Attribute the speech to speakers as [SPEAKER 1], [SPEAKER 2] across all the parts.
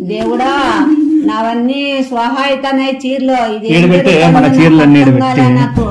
[SPEAKER 1] దేవుడా నావన్నీ స్వాహ అయితానాయి చీరలో ఇది
[SPEAKER 2] ఈడ పెట్టే, మన చీరలన్నీ ఈడ పెట్టే.
[SPEAKER 1] నాకు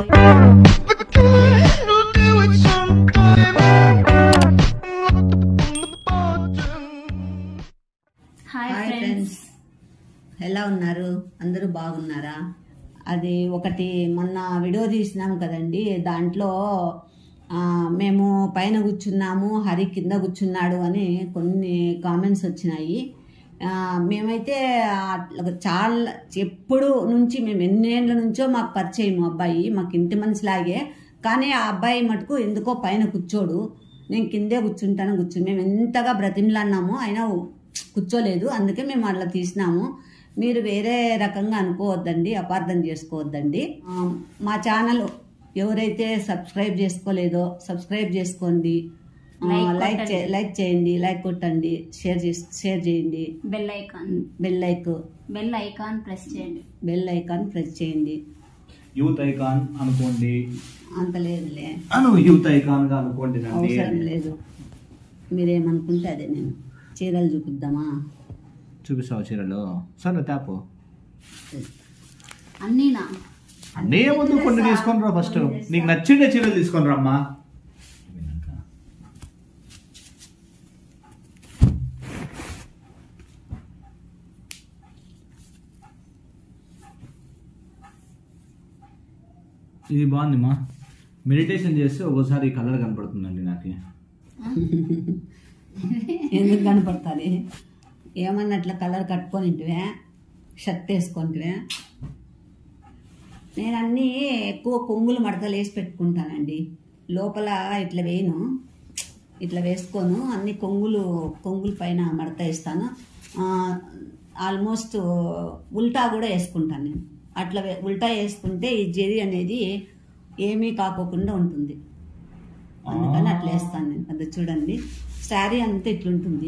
[SPEAKER 3] హాయ్
[SPEAKER 1] హాయ్
[SPEAKER 3] ఫ్రెండ్స్
[SPEAKER 1] ఫ్రెండ్స్ ఎలా ఉన్నారు అందరూ బాగున్నారా అది ఒకటి మొన్న వీడియో తీసినాం కదండి దాంట్లో ఆ, మేము పైన కూర్చున్నాము హరి కింద కూర్చున్నాడు అని కొన్ని కామెంట్స్ వచ్చినాయి ఆ, మేమైతే అట్లా చాలా ఎప్పుడు నుంచి మేము ఎన్నేళ్ళ నుంచో మాకు పరిచయం అబ్బాయి మాకు ఇంటి మనిషిలాగే కానీ ఆ అబ్బాయి మటుకు ఎందుకో పైన కూర్చోడు నేను కిందే కూర్చుంటాను కూర్చుని మేము ఎంతగా బ్రతిమలాన్నాము అయినా కూర్చోలేదు అందుకే మేము అట్లా తీసినాము మీరు వేరే రకంగా అనుకోవద్దండి అపార్థం చేసుకోవద్దండి ఆ, మా ఛానల్ ఎవరైతే సబ్స్క్రైబ్ చేసుకోలేదో సబ్స్క్రైబ్ చేసుకోండి ఆ,
[SPEAKER 3] Like
[SPEAKER 1] లైక్
[SPEAKER 3] కొట్టండి.
[SPEAKER 1] చే- లైక్ చేయండి లైక్ కొట్టండి షేర్ చేసి షేర్ చేయండి
[SPEAKER 3] bell icon
[SPEAKER 1] bell like
[SPEAKER 3] bell icon press చేయండి
[SPEAKER 1] బెల్ ఐకాన్ ప్రెస్ చేయండి
[SPEAKER 2] యూత్ ఐకాన్ అనుకోండి
[SPEAKER 1] అంత లేదులే
[SPEAKER 2] అను యూత్ ఐకాన్ గా అనుకోండి నండి.
[SPEAKER 1] అవసరం లేదు మీరేమనుకుంటే అదే నేను చీరలు చూపిద్దామా
[SPEAKER 2] చూపిస్తావు చీరలు సరే తాపు
[SPEAKER 3] అన్నీనా
[SPEAKER 2] అన్నీ ముందు కొన్ని తీసుకొని రా ఫస్ట్ నీకు నచ్చిండే చీరలు తీసుకొని రమ్మా ఇది బాగుందిమ్మా మెడిటేషన్ చేస్తే ఒక్కోసారి ఈ కలర్ కనపడుతుందండి నాకు
[SPEAKER 1] ఎందుకు కనపడుతుంది ఏమన్నా అట్లా కలర్ కట్టుకొనింటివే షర్ట్ వేసుకుంటివే నేను అన్నీ ఎక్కువ కొంగులు మడతలు వేసి పెట్టుకుంటానండి లోపల ఇట్లా వేయను ఇట్లా వేసుకోను అన్ని కొంగులు కొంగుల పైన మడత వేస్తాను ఆ, ఆల్మోస్ట్ ఉల్టా కూడా వేసుకుంటాను నేను అట్లా వే- ఉల్టా వేసుకుంటే ఈ జెరి అనేది ఏమీ కాకోకుండా ఉంటుంది అందుకని అట్లా వేస్తాను నేను అది చూడండి శారీ అంతా ఇట్లుంటుంది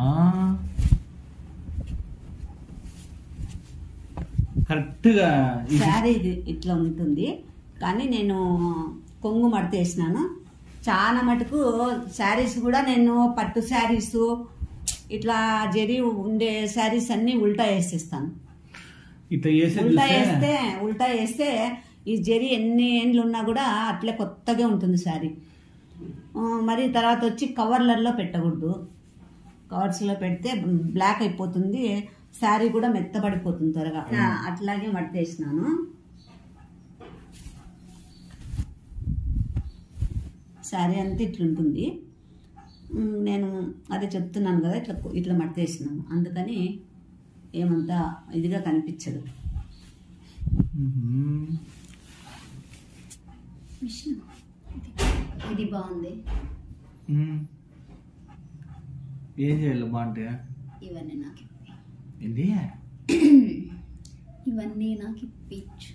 [SPEAKER 2] కరెక్ట్గా
[SPEAKER 1] శారీ ఇది ఇట్లా ఉంటుంది కానీ నేను కొంగు మడత వేసినాను చాలా మటుకు శారీస్ కూడా నేను పట్టు శారీస్ ఇట్లా జరి ఉండే శారీస్ అన్ని ఉల్టా వేసేస్తాను
[SPEAKER 2] ఇట్లా చేసే
[SPEAKER 1] ఉల్టా
[SPEAKER 2] చూస్తే
[SPEAKER 1] వేస్తే ఉల్టా వేస్తే ఈ జరి ఎన్ని ఏండ్లు ఉన్నా కూడా అట్లే కొత్తగా ఉంటుంది శారీ ఆ, మరి తర్వాత వచ్చి కవర్లలో పెట్టకూడదు కవర్స్లో పెడితే బ్లాక్ అయిపోతుంది శారీ కూడా మెత్తబడిపోతుంది త్వరగా ఆ, అట్లాగే మట్టేసినాను శారీ అంతా ఇట్లుంటుంది ఉమ్, నేను అదే చెప్తున్నాను కదా ఇట్లా ఇట్లా మట్టేసినాను అందుకని ఏమంతా ఇదిగా కనిపించదు
[SPEAKER 2] మ్మ్.
[SPEAKER 3] విష్ణు ఇది- ఇది బాగుంది
[SPEAKER 2] మ్మ్. ఏం చేయాలి బాగుంటే
[SPEAKER 3] ఇవన్నీ నాకు ఇప్పి
[SPEAKER 2] ఏంది
[SPEAKER 3] ఇవన్నీ నాకు ఇప్పించు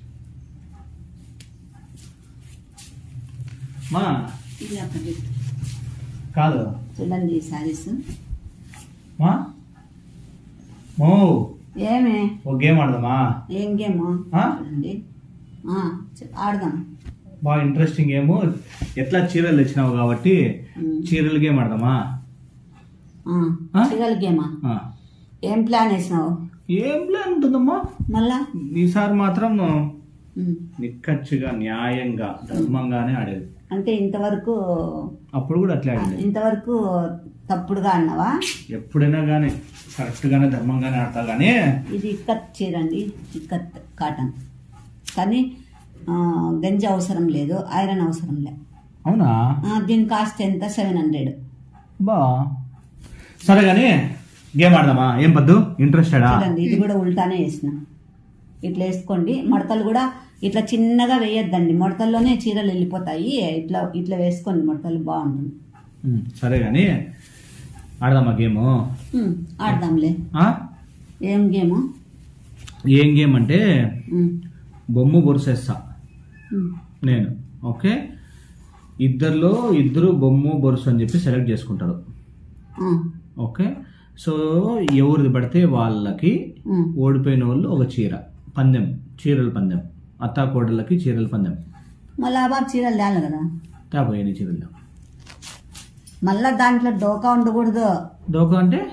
[SPEAKER 2] మా
[SPEAKER 1] ఇది అక్కడ పెట్టు.
[SPEAKER 2] కాదు
[SPEAKER 1] చూడండి ఈ శారీస్
[SPEAKER 2] మా మో
[SPEAKER 1] ఏమే
[SPEAKER 2] ఒక గేమ్ ఆడదామా
[SPEAKER 1] ఏం గేమ్
[SPEAKER 2] ఆ?
[SPEAKER 1] చూడండి ఆ, చె- ఆడదాం
[SPEAKER 2] బాగా ఇంట్రెస్టింగ్ గేమ్ ఎట్లా చీరలు తెచ్చినావు కాబట్టి
[SPEAKER 1] ఉమ్.
[SPEAKER 2] చీరల గేమ్ ఆడదామా
[SPEAKER 1] ఆ,
[SPEAKER 2] ఆ?
[SPEAKER 1] చీరల గేమా
[SPEAKER 2] ఆ.
[SPEAKER 1] ఏం ప్లాన్ వేసినావు
[SPEAKER 2] ఏం ప్లాన్ ఉంటుందమ్మా
[SPEAKER 1] మళ్ళా
[SPEAKER 2] ఈసారి మాత్రం
[SPEAKER 1] ఉమ్.
[SPEAKER 2] నిక్కచ్చిగా న్యాయంగా ధర్మంగానే ఆడేది
[SPEAKER 1] అంటే ఇంతవరకు
[SPEAKER 2] అప్పుడు కూడా అట్లే ఆడేది
[SPEAKER 1] ఇంతవరకు తప్పుడుగా అన్నావా
[SPEAKER 2] ఎప్పుడైనా కానీ కరెక్ట్ గానే ధర్మంగానే ఆడతా కానీ
[SPEAKER 1] ఇది ఇక్కత్ చీర అండి ఇక్కత్ కాటన్ కానీ ఆ, గంజి అవసరం లేదు ఐరన్ అవసరం లే
[SPEAKER 2] అవునా
[SPEAKER 1] ఆ, దీని కాస్ట్ ఎంత సెవెన్ హండ్రెడ్
[SPEAKER 2] బా సరే కానీ గేమ్ ఆడదామా ఏం పద్దు ఇంట్రెస్టెడా
[SPEAKER 1] చూడండి ఇది కూడా ఉల్టానే వేసిన ఇట్లా వేసుకోండి మడతలు కూడా ఇట్లా చిన్నగా వేయొద్దండి మడతల్లోనే చీరలు వెళ్ళిపోతాయి ఇట్లా ఇట్లా వేసుకోండి మడతలు బాగుంటుంది
[SPEAKER 2] ఉమ్, సరే కానీ ఆడదామా గేము
[SPEAKER 1] ఉమ్, ఆడదాంలే
[SPEAKER 2] ఆ?
[SPEAKER 1] ఏం గేము
[SPEAKER 2] ఏం గేమ్ అంటే
[SPEAKER 1] ఉమ్,
[SPEAKER 2] బొమ్మ బొరుసేస్తా
[SPEAKER 1] ఉమ్,
[SPEAKER 2] నేను ఓకే ఇద్దరిలో ఇద్దరు బొమ్మ బొరుసు అని చెప్పి సెలెక్ట్ చేసుకుంటారు
[SPEAKER 1] ఆ,
[SPEAKER 2] ఓకే సో ఎవరిది పడితే వాళ్ళకి
[SPEAKER 1] ఉమ్.
[SPEAKER 2] ఓడిపోయిన వాళ్ళు ఒక చీర పందెం చీరల పందెం అత్తా కోడళ్ళకి చీరల పందెం
[SPEAKER 1] మళ్ళీ ఆ బాబు చీరలు తేవాలి కదా
[SPEAKER 2] తాపోయిన చీరలు
[SPEAKER 1] మళ్ళా దాంట్లో డోకా ఉండకూడదు
[SPEAKER 2] దోక అంటే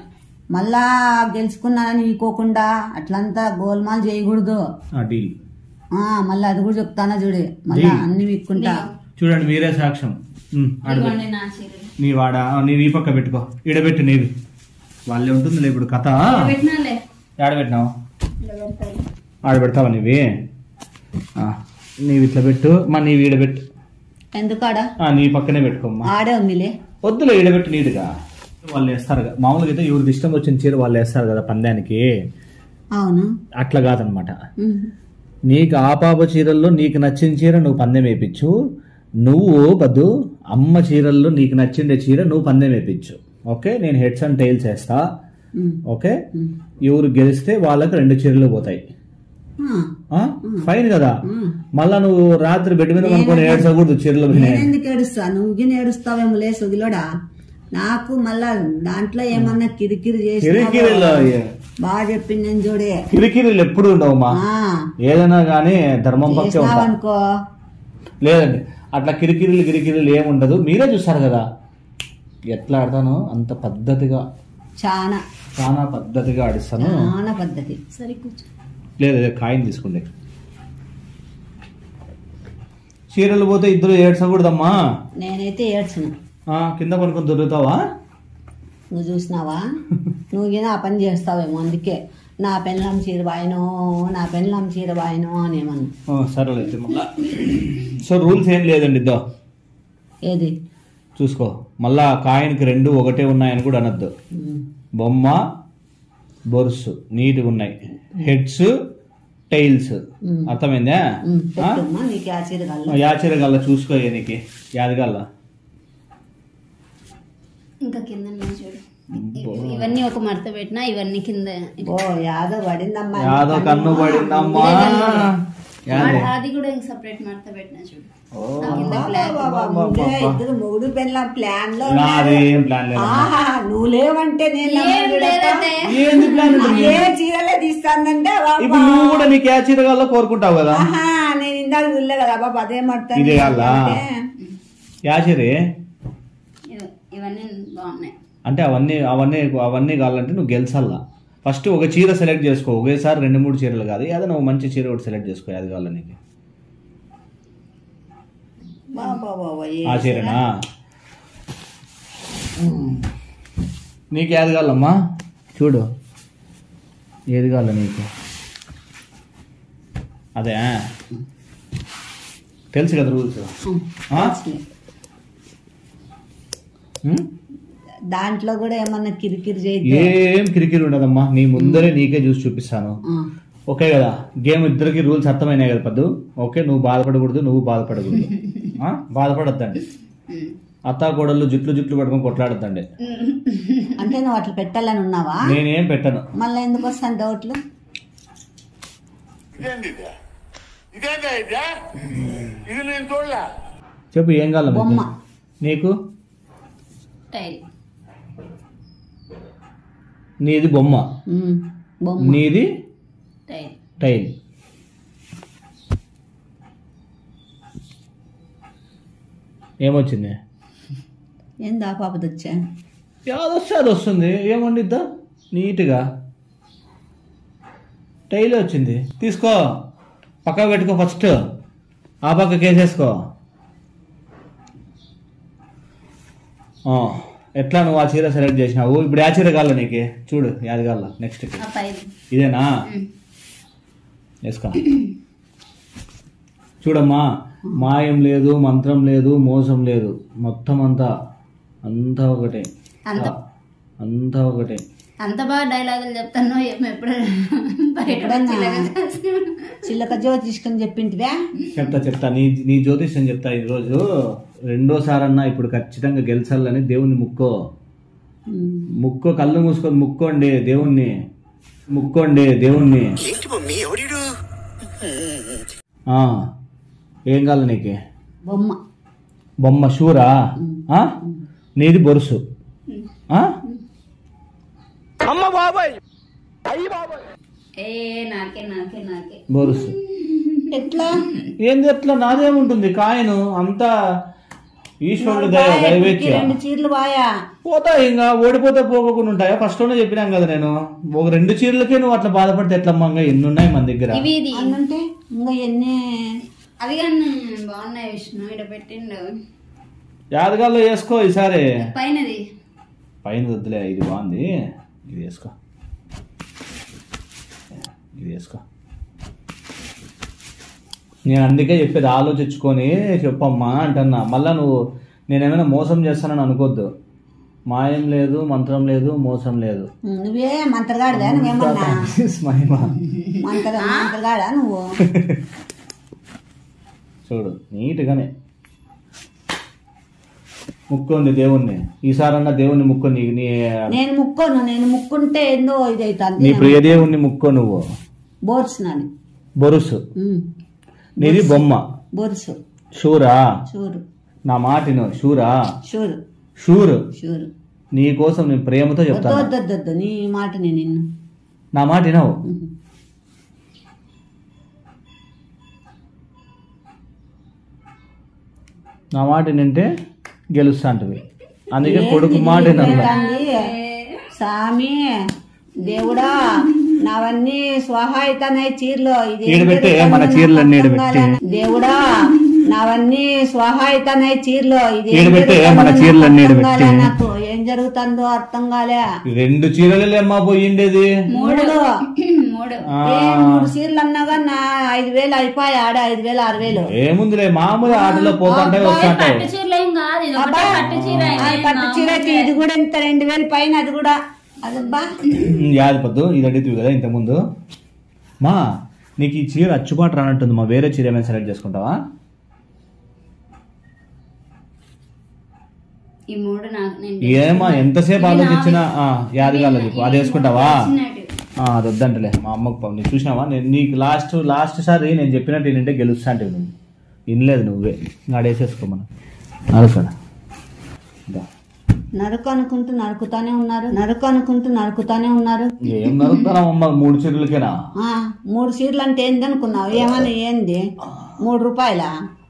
[SPEAKER 1] మళ్ళా గెలుచుకున్నానని ఇకోకుండా అట్లంతా గోల్మాల్ చేయకూడదు
[SPEAKER 2] ఆ డీల్
[SPEAKER 1] ఆ, మళ్ళా అది కూడా చెప్తానా చూడు మళ్ళా
[SPEAKER 2] డీల్.
[SPEAKER 1] అన్ని విక్కుంటా
[SPEAKER 2] చూడండి మీరే సాక్ష్యం ఉమ్, ఆడ పెట్టు.
[SPEAKER 3] ఇదిగోండి నా చీరలు
[SPEAKER 2] నీ వాడ ఆ, నీవి ఈ పక్క పెట్టుకో ఈడబెట్టు నీవి వాళ్ళే ఉంటుందిలే ఇప్పుడు కథ
[SPEAKER 3] పెట్టినాలే
[SPEAKER 2] ఆడ పెట్టినావు
[SPEAKER 3] ఇలా పెడతాను
[SPEAKER 2] ఆడ పెడతావా నీవి ఆ, నీవి ఇట్లా పెట్టు మా నీవి ఈడబెట్టు
[SPEAKER 1] ఎందుకాడా
[SPEAKER 2] ఆ, నీ పక్కనే పెట్టుకోమ్మా
[SPEAKER 1] ఆడే ఉందిలే
[SPEAKER 2] వద్దులే ఈడబెట్టు నీట్గా వాళ్ళు వేస్తారు కదా మామూలుగా అయితే ఎవరికి ఇష్టం వచ్చిన చీర వాళ్ళు వేస్తారు కదా పందానికి
[SPEAKER 1] అవును
[SPEAKER 2] అట్లా కాదనమాట
[SPEAKER 1] ఉమ్.
[SPEAKER 2] నీకు ఆ పాప చీరల్లో నీకు నచ్చిన చీర నువ్వు పందెం వేయించు నువ్వు బద్దు అమ్మ చీరల్లో నీకు నచ్చిండే చీర నువ్వు పందెం వేయించు ఓకే నేను హెడ్స్ అండ్ టైల్స్ వేస్తా
[SPEAKER 1] ఉమ్.
[SPEAKER 2] ఓకే
[SPEAKER 1] ఉమ్.
[SPEAKER 2] ఎవరు గెలిస్తే వాళ్ళకి రెండు చీరలు పోతాయి
[SPEAKER 1] ఆ,
[SPEAKER 2] ఆ? ఫైన్ కదా
[SPEAKER 1] ఉమ్.
[SPEAKER 2] మళ్ళా నువ్వు రాత్రి బెడ్ మీద కొనుక్కొని ఏడ్చకూడదు చీరలు
[SPEAKER 1] నేను
[SPEAKER 2] పోయినాయి.
[SPEAKER 1] ఎందుకు ఏడుస్తా నువ్వు గిన్నె ఏడుస్తావేమో లే సుగిలోడా నాకు మళ్ళా దాంట్లో ఏమన్నా కిరికిరి
[SPEAKER 2] కిరికిరిలో
[SPEAKER 1] చేసి బాగా చెప్పింది నేను చూడే
[SPEAKER 2] కిరికిరీలు ఎప్పుడు ఉండవమ్మా
[SPEAKER 1] ఆ,
[SPEAKER 2] ఏదైనా కానీ ధర్మం పక్కే ఉంటా
[SPEAKER 1] చేసినావనుకో
[SPEAKER 2] లేదండి అట్లా కిరికిరీలు కిరికిరీలు ఏముండదు మీరే చూస్తారు కదా ఎట్లా ఆడతాను అంత పద్ధతిగా
[SPEAKER 1] చాలా
[SPEAKER 2] చాలా పద్ధతిగా ఆడిస్తాను
[SPEAKER 1] చాలా పద్ధతి
[SPEAKER 3] సరే కూర్చో
[SPEAKER 2] లేదు లేదు కాయిన్ తీసుకోండి చీరలు పోతే ఇద్దరు ఏడ్చకూడదమ్మా
[SPEAKER 1] నేనైతే ఏడ్చను
[SPEAKER 2] ఆ, కింద పడుకొని దొరుకుతావా
[SPEAKER 1] నువ్వు చూసినావా నువ్వు గిన ఆ పని చేస్తావేమో అందుకే నా పెళ్ళం చీర బాయనో నా పెళ్ళం చీర బాయనో అనేమన్నా
[SPEAKER 2] ఆ, సరేలే అయితే మళ్ళా సో రూల్స్ ఏం లేదండి ఇద్దో
[SPEAKER 1] ఏది
[SPEAKER 2] చూసుకో మళ్ళా కాయిన్కి రెండు ఒకటే ఉన్నాయని కూడా అనొద్దు
[SPEAKER 1] ఉమ్.
[SPEAKER 2] బొమ్మ బొరుసు నీట్గా ఉన్నాయి హెడ్స్ టైల్స్
[SPEAKER 1] ఉమ్.
[SPEAKER 2] అర్థమైందా
[SPEAKER 1] ఉమ్,
[SPEAKER 2] ఆ?
[SPEAKER 1] పెట్టమ్మా నీకు ఆ చీర కల్లా
[SPEAKER 2] యాచర గల్ల చూసుకో నీకు యాదగల్ల
[SPEAKER 3] ఇంకా కింద ఉన్నాయి చూడు ఇ- ఇవన్నీ ఒక మడత పెట్టినా ఇవన్నీ కింద
[SPEAKER 1] ఓ యాదో పడిందమ్మా
[SPEAKER 2] యాదో కన్ను పడిందమ్మా యాదే.
[SPEAKER 3] అది కూడా ఇంక సపరేట్ మడత పెట్టినా చూడు
[SPEAKER 2] ఓ,
[SPEAKER 3] ఆ కింద
[SPEAKER 1] బాబా,
[SPEAKER 3] ఫ్లాట్
[SPEAKER 1] బాబా, ముందే ఇద్దరు మొగుడు పెళ్ళం ప్లాన్ లో
[SPEAKER 2] నాదేం ప్లాన్ లేదు
[SPEAKER 1] ఆహా నువ్వు లేవంటే నేను
[SPEAKER 3] ఏం
[SPEAKER 1] నమ్మను
[SPEAKER 3] లేదంటే
[SPEAKER 1] చూడప్పా.
[SPEAKER 2] ఏంది ప్లాన్ ఉంటుంది?
[SPEAKER 1] ఏ చీరలే తీస్తానంటే
[SPEAKER 2] ఇప్పుడు నువ్వు కూడా నీకు యా చీర గల్ల కోరుకుంటావు కదా
[SPEAKER 1] ఆహా నేను ఇందాక చూడలే కదా బాబా అదే మడతాను
[SPEAKER 2] ఇదే కాదా? యా చీరే
[SPEAKER 3] ఇవ- ఇవన్నీ బాగున్నాయి
[SPEAKER 2] అంటే అవన్నీ అవన్నీ అవన్నీ కావాలంటే నువ్వు గెలిచల్లా ఫస్ట్ ఒక చీర సెలెక్ట్ చేసుకో ఒకేసారి రెండు మూడు చీరలు కాదు ఏదైనా ఒక మంచి చీర ఒకటి సెలెక్ట్ చేసుకో అది కావాలి నీకు
[SPEAKER 1] బాబా బాబా ఏ
[SPEAKER 2] ఆ చీరనా నీకు ఏది కావాలమ్మా చూడు ఏది కావాలి నీకు అదే తెలుసు కదా రూల్స్
[SPEAKER 1] ఉమ్,
[SPEAKER 2] ఆ?
[SPEAKER 1] తెలుసులే. దాంట్లో కూడా ఏమన్నా కిరికిరి చేయద్దు
[SPEAKER 2] ఏం కిరికిరి ఉండదమ్మా నీ ముందరే నీకే చూసి చూపిస్తాను ఓకే కదా గేమ్ ఇద్దరికి రూల్స్ అర్థమైనాయి కదా పద్దు ఓకే నువ్వు బాధపడకూడదు నువ్వు బాధపడకూడదు ఆ? బాధపడొద్దండి
[SPEAKER 3] ఉమ్.
[SPEAKER 2] అత్తా కోడళ్ళు జుట్లు జుట్లు పట్టుకొని కొట్లాడొద్దండి
[SPEAKER 1] అంటే నువ్వు అట్లా పెట్టాలని ఉన్నావా
[SPEAKER 2] నేనేం పెట్టను
[SPEAKER 1] మళ్ళీ ఎందుకు వస్తాను డౌట్లు
[SPEAKER 2] చెప్పు ఏం కావాలి నీకు?
[SPEAKER 1] బొమ్మ
[SPEAKER 2] నీకు
[SPEAKER 3] టైల్
[SPEAKER 2] నీది బొమ్మ
[SPEAKER 1] ఉమ్, బొమ్మ
[SPEAKER 2] నీది
[SPEAKER 3] టైల్
[SPEAKER 2] టైల్ ఏమొచ్చింది
[SPEAKER 1] ఏంది ఆ పాపది వచ్చా
[SPEAKER 2] యాదొస్తే అది వస్తుంది ఏమండిద్దా నీట్గా టైల్ వచ్చింది తీసుకో పక్క పెట్టుకో ఫస్ట్ ఆ పక్క కేసేసుకో ఆ, ఎట్లా నువ్వు ఆ చీర సెలెక్ట్ చేసినావు ఇప్పుడు ఆ చీర కావాలా నీకు చూడు యాది కావాలా నెక్స్ట్
[SPEAKER 3] ఆ పైది
[SPEAKER 2] ఇదేనా
[SPEAKER 3] ఉమ్.
[SPEAKER 2] వేసుకో చూడమ్మా మాయం లేదు మంత్రం లేదు మోసం లేదు మొత్తం అంతా అంతా ఒకటే
[SPEAKER 3] అంత
[SPEAKER 2] అంతా ఒకటే
[SPEAKER 3] అంత బాగా డైలాగులు చెప్తాను ఏమో ఎప్పుడు బయట
[SPEAKER 1] ఎప్పుడన్నా?
[SPEAKER 3] చిల్లగా చేస్తున్నాను.
[SPEAKER 1] చిల్లక జ్యోతిష్కని చెప్పింటివా
[SPEAKER 2] చెప్తా చెప్తా నీ నీ జ్యోతిష్యం చెప్తా ఈరోజు రెండోసారన్నా ఇప్పుడు ఖచ్చితంగా గెలిచాలని దేవుణ్ణి ముక్కో
[SPEAKER 1] ఉమ్,
[SPEAKER 2] ముక్కో కళ్ళు మూసుకొని ముక్కోండి దేవుణ్ణి ముక్కోండి దేవుణ్ణి ఆ, ఏం కావాలి నీకు
[SPEAKER 1] బొమ్మ
[SPEAKER 2] బొమ్మ షూరా ఆ? నీది బొరుసు ఆ?
[SPEAKER 3] ఏ నాకే నాకే నాకే
[SPEAKER 2] బొరుసు
[SPEAKER 1] ఎట్లా
[SPEAKER 2] ఏంది ఎట్లా నాదేముంటుంది కాయను అంతా ఈశ్వరుడు దయ దయవేచ్ఛ
[SPEAKER 1] రెండు చీరలు బాయా
[SPEAKER 2] పోతాయి ఇంకా ఓడిపోతే పోకుండా ఉంటాయా ఫస్ట్ లోనే చెప్పినాం కదా నేను ఒక రెండు చీరలకే నువ్వు అట్లా బాధపడితే ఎట్లమ్మా ఇంకా ఎన్ని ఉన్నాయి మన దగ్గర
[SPEAKER 3] ఇవి ఇది
[SPEAKER 1] అంటే ఇంకా ఎన్ని
[SPEAKER 3] అవి కానీ బాగున్నాయి విష్ణు ఇక్కడ పెట్టిండు
[SPEAKER 2] యాదగాల్లో వేసుకో ఈసారి
[SPEAKER 3] పైనది
[SPEAKER 2] పైన వద్దులే ఇది బాగుంది ఇది వేసుకో ఇది వేసుకో నేను అందుకే చెప్పేది ఆలోచించుకొని చెప్పమ్మా అంటున్నా మళ్ళా నువ్వు నేనేమైనా మోసం చేస్తానని అనుకోద్దు మాయం లేదు మంత్రం లేదు మోసం లేదు
[SPEAKER 1] నువ్వే మంత్రగాడిదా నువ్వేమన్నా
[SPEAKER 2] మహిమ
[SPEAKER 1] మంత్ర మంత్రగాడా నువ్వు
[SPEAKER 2] చూడు నీట్గానే ముక్కుంది దేవుణ్ణి ఈసారన్నా దేవుణ్ణి ముక్కు నీ నీ
[SPEAKER 1] నేను ముక్కోను నేను ముక్కుంటే ఏందో ఇది
[SPEAKER 2] నీ
[SPEAKER 1] అవుతుంది
[SPEAKER 2] ప్రియ దేవుణ్ణి ముక్కో నువ్వు
[SPEAKER 1] బోర్స్ నాది
[SPEAKER 2] బొరుసు
[SPEAKER 1] ఉమ్,
[SPEAKER 2] నీది బొమ్మ
[SPEAKER 1] బొరుసు
[SPEAKER 2] షూరా
[SPEAKER 1] షూరు
[SPEAKER 2] నా మాటిను షూరా
[SPEAKER 1] షూరు
[SPEAKER 2] షూరు
[SPEAKER 1] షూరు
[SPEAKER 2] నీ కోసం నేను ప్రేమతో
[SPEAKER 1] వద్దు
[SPEAKER 2] చెప్తాను
[SPEAKER 1] వద్దు వద్దు వద్దు నీ మాట నేను నిన్ను
[SPEAKER 2] నా మాట వినవు నా మాట వింటే గెలుస్తా అంటవి అందుకే కొడుకు మాట వినాలి
[SPEAKER 1] స్వామి దేవుడా నావన్నీ స్వహాయితనై చీరలో ఇది ఏం
[SPEAKER 2] ఈడబెట్టే
[SPEAKER 1] జరుగుతుందో
[SPEAKER 2] మన
[SPEAKER 1] నాకు
[SPEAKER 2] చీరలన్నీ
[SPEAKER 1] అర్థం
[SPEAKER 2] ఈడబెట్టే.
[SPEAKER 1] కాలే. దేవుడా నావన్నీ స్వహాయితనై చీరలో ఇది ఏం
[SPEAKER 2] ఈడబెట్టే
[SPEAKER 1] జరుగుతుందో
[SPEAKER 2] మన
[SPEAKER 1] నాకు
[SPEAKER 2] చీరలన్నీ
[SPEAKER 1] అర్థం
[SPEAKER 2] ఈడబెట్టే.
[SPEAKER 1] కాలే నాకు ఏం జరుగుతుందో అర్థం కాలే
[SPEAKER 2] రెండు చీరలు అమ్మా పోయిండేది
[SPEAKER 3] మూడు
[SPEAKER 1] మూడు
[SPEAKER 3] మూడు
[SPEAKER 2] ఆ,
[SPEAKER 1] ఏ మూడు చీరలు అన్నాగా నా ఐదు వేలు అయిపోయి ఆడ ఐదు వేలు ఆరు వేలు
[SPEAKER 2] ఏముందిలే మామూలు ఆటలో పోతుంటాయి వస్తుంటాయి
[SPEAKER 3] పట్టు చీరలు ఏం కాదు ఇది
[SPEAKER 1] అబ్బా,
[SPEAKER 3] ఒకటే పట్టు చీర
[SPEAKER 1] ఆ పట్టు చీర అయితే ఇది కూడా ఇంత రెండు వేలు పైన అది కూడా అదబ్బా
[SPEAKER 2] యాది పొద్దు ఇది అడుగుతుంది కదా ఇంతకుముందు మా నీకు ఈ చీర అచ్చుబాటు రానట్టుంది మా వేరే చీర ఏమైనా సెలెక్ట్ చేసుకుంటావా
[SPEAKER 3] ఈ మూడు నాకు నేను
[SPEAKER 2] ఏమా ఎంతసేపు ఆలోచించినా ఆ, యాదగాల నీకు అది వేసుకుంటావా
[SPEAKER 3] చిన్నటి.
[SPEAKER 2] ఆ, అది వద్దంటలే మా అమ్మకు పాపం నీకు చూసినావా నేను నీకు లాస్ట్ లాస్ట్ సారి నేను చెప్పినట్టు ఏంటంటే గెలుస్తా అంటే నువ్వు వినలేదు నువ్వే ఆడేసేసుకో మనం అడుగుతాడా
[SPEAKER 1] నరుకు అనుకుంటూ నరుకుతానే ఉన్నారు నరుకు అనుకుంటూ నరుకుతానే ఉన్నారు
[SPEAKER 2] ఏం నడుపుతారా అమ్మ మూడు చీరలకేనా
[SPEAKER 1] ఆ, మూడు సీట్లు అంటే ఏంది అనుకున్నావు ఏమని ఏంది మూడు రూపాయలా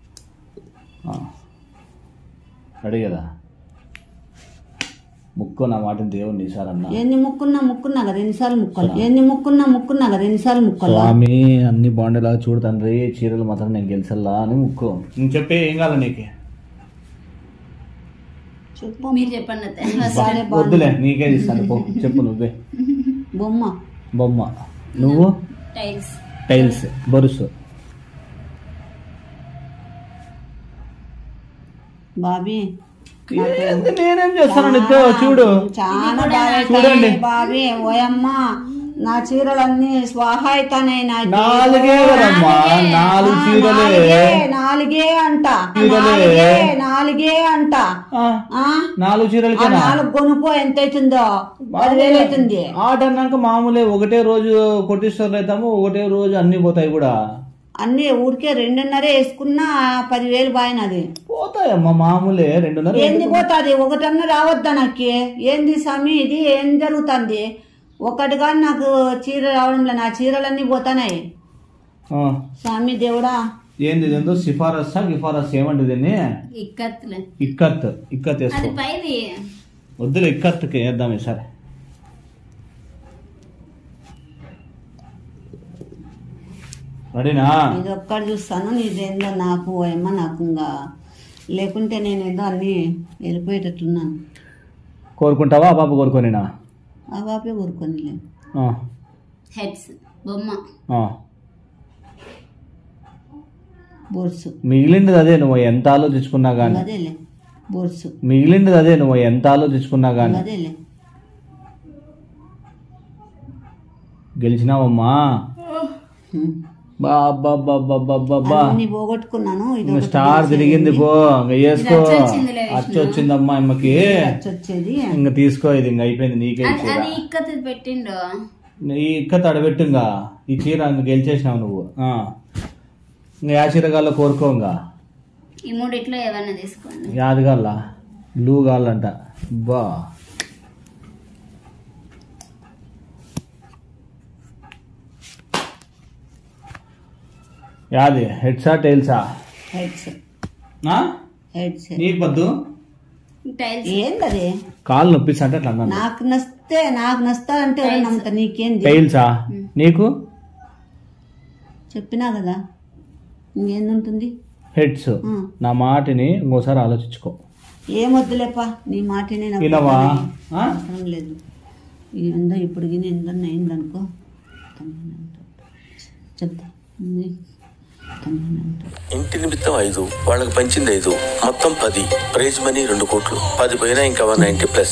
[SPEAKER 2] రెడీ కదా ముక్కో నా మాటని దేవుణ్ణి ఈసారన్నా
[SPEAKER 1] ఎన్ని ముక్కున్నా ముక్కున్నా కదా ఎన్నిసార్లు ముక్కలు ఎన్ని ముక్కున్నా ముక్కున్నా కదా ఎన్నిసార్లు ముక్కలు
[SPEAKER 2] స్వామి అన్ని బాగుండేలాగా చూడు తండ్రి చీరలు మాత్రం నేను గెలిచల్లా అని ముక్కో నేను చెప్పే ఏం కావాలి నీకు
[SPEAKER 1] చెప్పు
[SPEAKER 3] మీరు చెప్పండి అత్తయ్య.
[SPEAKER 1] సరే బాగుంది
[SPEAKER 2] వద్దులే నీకే ఇస్తాను పో చెప్పు నువ్వే
[SPEAKER 1] బొమ్మ
[SPEAKER 2] బొమ్మ నువ్వు
[SPEAKER 3] టైల్స్
[SPEAKER 2] టైల్స్ బొరుసు
[SPEAKER 1] బాబీ
[SPEAKER 2] ఏంది నేనేం చేస్తాను నీతో చూడు
[SPEAKER 1] చాలా బాగా
[SPEAKER 2] చూడండి.
[SPEAKER 1] బాబీ ఓయమ్మ నా చీరలన్నీ స్వాహాయితనే నాకు
[SPEAKER 2] నాలుగే కదమ్మా నాలుగు చీరలే
[SPEAKER 1] నాలుగే నాలుగే అంట
[SPEAKER 2] చీరలే.
[SPEAKER 1] నాలుగే నాలుగే అంట
[SPEAKER 2] ఆ,
[SPEAKER 1] ఆ?
[SPEAKER 2] నాలుగు
[SPEAKER 1] ఆ
[SPEAKER 2] చీరలకేనా
[SPEAKER 1] నాలుగు కొనుక్కో ఎంత అవుతుందో పదివేలు అవుతుంది
[SPEAKER 2] ఆట అన్నాక మామూలే ఒకటే రోజు కొట్టిస్తారు అవుతాము ఒకటే రోజు అన్ని పోతాయి కూడా
[SPEAKER 1] అన్ని ఊరికే రెండున్నరే వేసుకున్నా పదివేలు బాయినది
[SPEAKER 2] పోతాయమ్మా మామూలే రెండున్నర
[SPEAKER 1] ఏంది పోతుంది ఒకటన్నా రావద్దా నాకు ఏంది స్వామి ఇది ఏం జరుగుతుంది ఒకటిగా నాకు చీర రావడంలో నా చీరలన్నీ పోతున్నాయి
[SPEAKER 2] ఆ,
[SPEAKER 1] స్వామి దేవుడా
[SPEAKER 2] ఏంది ఇదేందో సిఫారసా గిఫారస్ ఏమండి దీన్ని
[SPEAKER 3] ఇక్కత్లే
[SPEAKER 2] ఇక్కత్ ఇక్కత్
[SPEAKER 3] అది
[SPEAKER 2] వేసుకో
[SPEAKER 3] పైది
[SPEAKER 2] వద్దులే ఇక్కత్కి వేద్దాం ఈసారి రెడీనా
[SPEAKER 1] ఇది ఒక్కటి చూస్తాను నీదేందో నాకు ఏమో నాకు ఇంకా లేకుంటే నేను ఏదో అన్ని వెళ్ళిపోయేటట్టున్నాను
[SPEAKER 2] కోరుకుంటావా ఆ పాప కోరుకోనినా
[SPEAKER 1] ఆ బాపే ఊరుకొనిలే
[SPEAKER 2] ఆ,
[SPEAKER 3] హెడ్స్ బొమ్మ
[SPEAKER 2] ఆ.
[SPEAKER 1] బోర్సు
[SPEAKER 2] మిగిలింది అదే నువ్వు ఎంత ఆలోచించుకున్నా గానీ
[SPEAKER 1] అదేలే బోర్సు
[SPEAKER 2] మిగిలింది అదే నువ్వు ఎంత ఆలోచించుకున్నా గానీ
[SPEAKER 1] అదేలే
[SPEAKER 2] గెలిచినావమ్మా
[SPEAKER 1] హ్మ్.
[SPEAKER 2] బాబా
[SPEAKER 1] అన్ని పోగొట్టుకున్నాను ఇది ఒకటి
[SPEAKER 2] స్టార్ తిరిగింది పో ఇంక వేసుకో
[SPEAKER 3] ఇది అచ్చొచ్చిందిలే విష్ణు.
[SPEAKER 2] అచ్చు వచ్చిందమ్మా అమ్మకి
[SPEAKER 1] ఖర్చు వచ్చేది
[SPEAKER 2] ఇంక తీసుకో ఇది ఇంక అయిపోయింది నీకే ఈ
[SPEAKER 3] అది
[SPEAKER 2] చీర
[SPEAKER 3] అది ఇక్కత్ పెట్టిండు
[SPEAKER 2] ఈ ఇక్క తడబెట్టు ఇంకా ఈ చీర ఇంక గెలిచేసినావు నువ్వు ఆ. ఇంక యా చీరగాల్లో కోరుకో ఇంకా
[SPEAKER 3] ఈ మూడిట్లో ఏమన్నా తీసుకోండి
[SPEAKER 2] యాదగాళ్ళ బ్లూ గాళ్ళంట బా యాది హెడ్సా టైల్సా
[SPEAKER 1] హెడ్స్ హెడ్ సెట్
[SPEAKER 2] నీకు పద్దు
[SPEAKER 3] టైల్స్
[SPEAKER 1] ఏందది
[SPEAKER 2] కాళ్ళు నొప్పిస్తా అంటే అట్లా అన్నాను
[SPEAKER 1] నాకు నస్తే నాకు నస్తానంటే ఎవరు నమ్ముతా నీకేంది
[SPEAKER 2] టైల్సా నీకు
[SPEAKER 1] చెప్పినా కదా ఇంకేందుంటుంది
[SPEAKER 2] హెడ్స్
[SPEAKER 1] ఆ.
[SPEAKER 2] నా మాటని ఇంకోసారి ఆలోచించుకో
[SPEAKER 1] ఏమొద్దులేపా నీ మాటనే నాకు
[SPEAKER 2] వినవా ఆ?
[SPEAKER 1] అవసరం లేదు ఏందో ఇప్పుడు గిని ఏందన్నా అయిందనుకో చెప్తా ఉంది.
[SPEAKER 4] ఇంటి నిమిత్తం ఐదు వాళ్ళకి పంచింది ఐదు మొత్తం పది ప్రైజ్ మనీ రెండు కోట్లు పది పోయినా ఇంకా వన్ నైన్టీ ప్లస్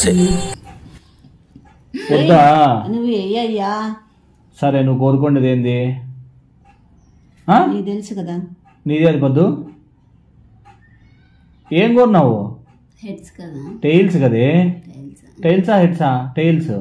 [SPEAKER 2] వద్దా
[SPEAKER 1] నువ్వు అయ్యా
[SPEAKER 2] సరే నువ్వు కోరుకోండిది ఏంది ఆ?
[SPEAKER 1] నీకు తెలుసు కదా
[SPEAKER 2] నీది అది పద్దు ఏం కోరినావు
[SPEAKER 3] హెడ్స్ కదా
[SPEAKER 2] టైల్స్ కదే
[SPEAKER 3] టైల్స్
[SPEAKER 2] టైల్సా హెడ్సా టైల్స్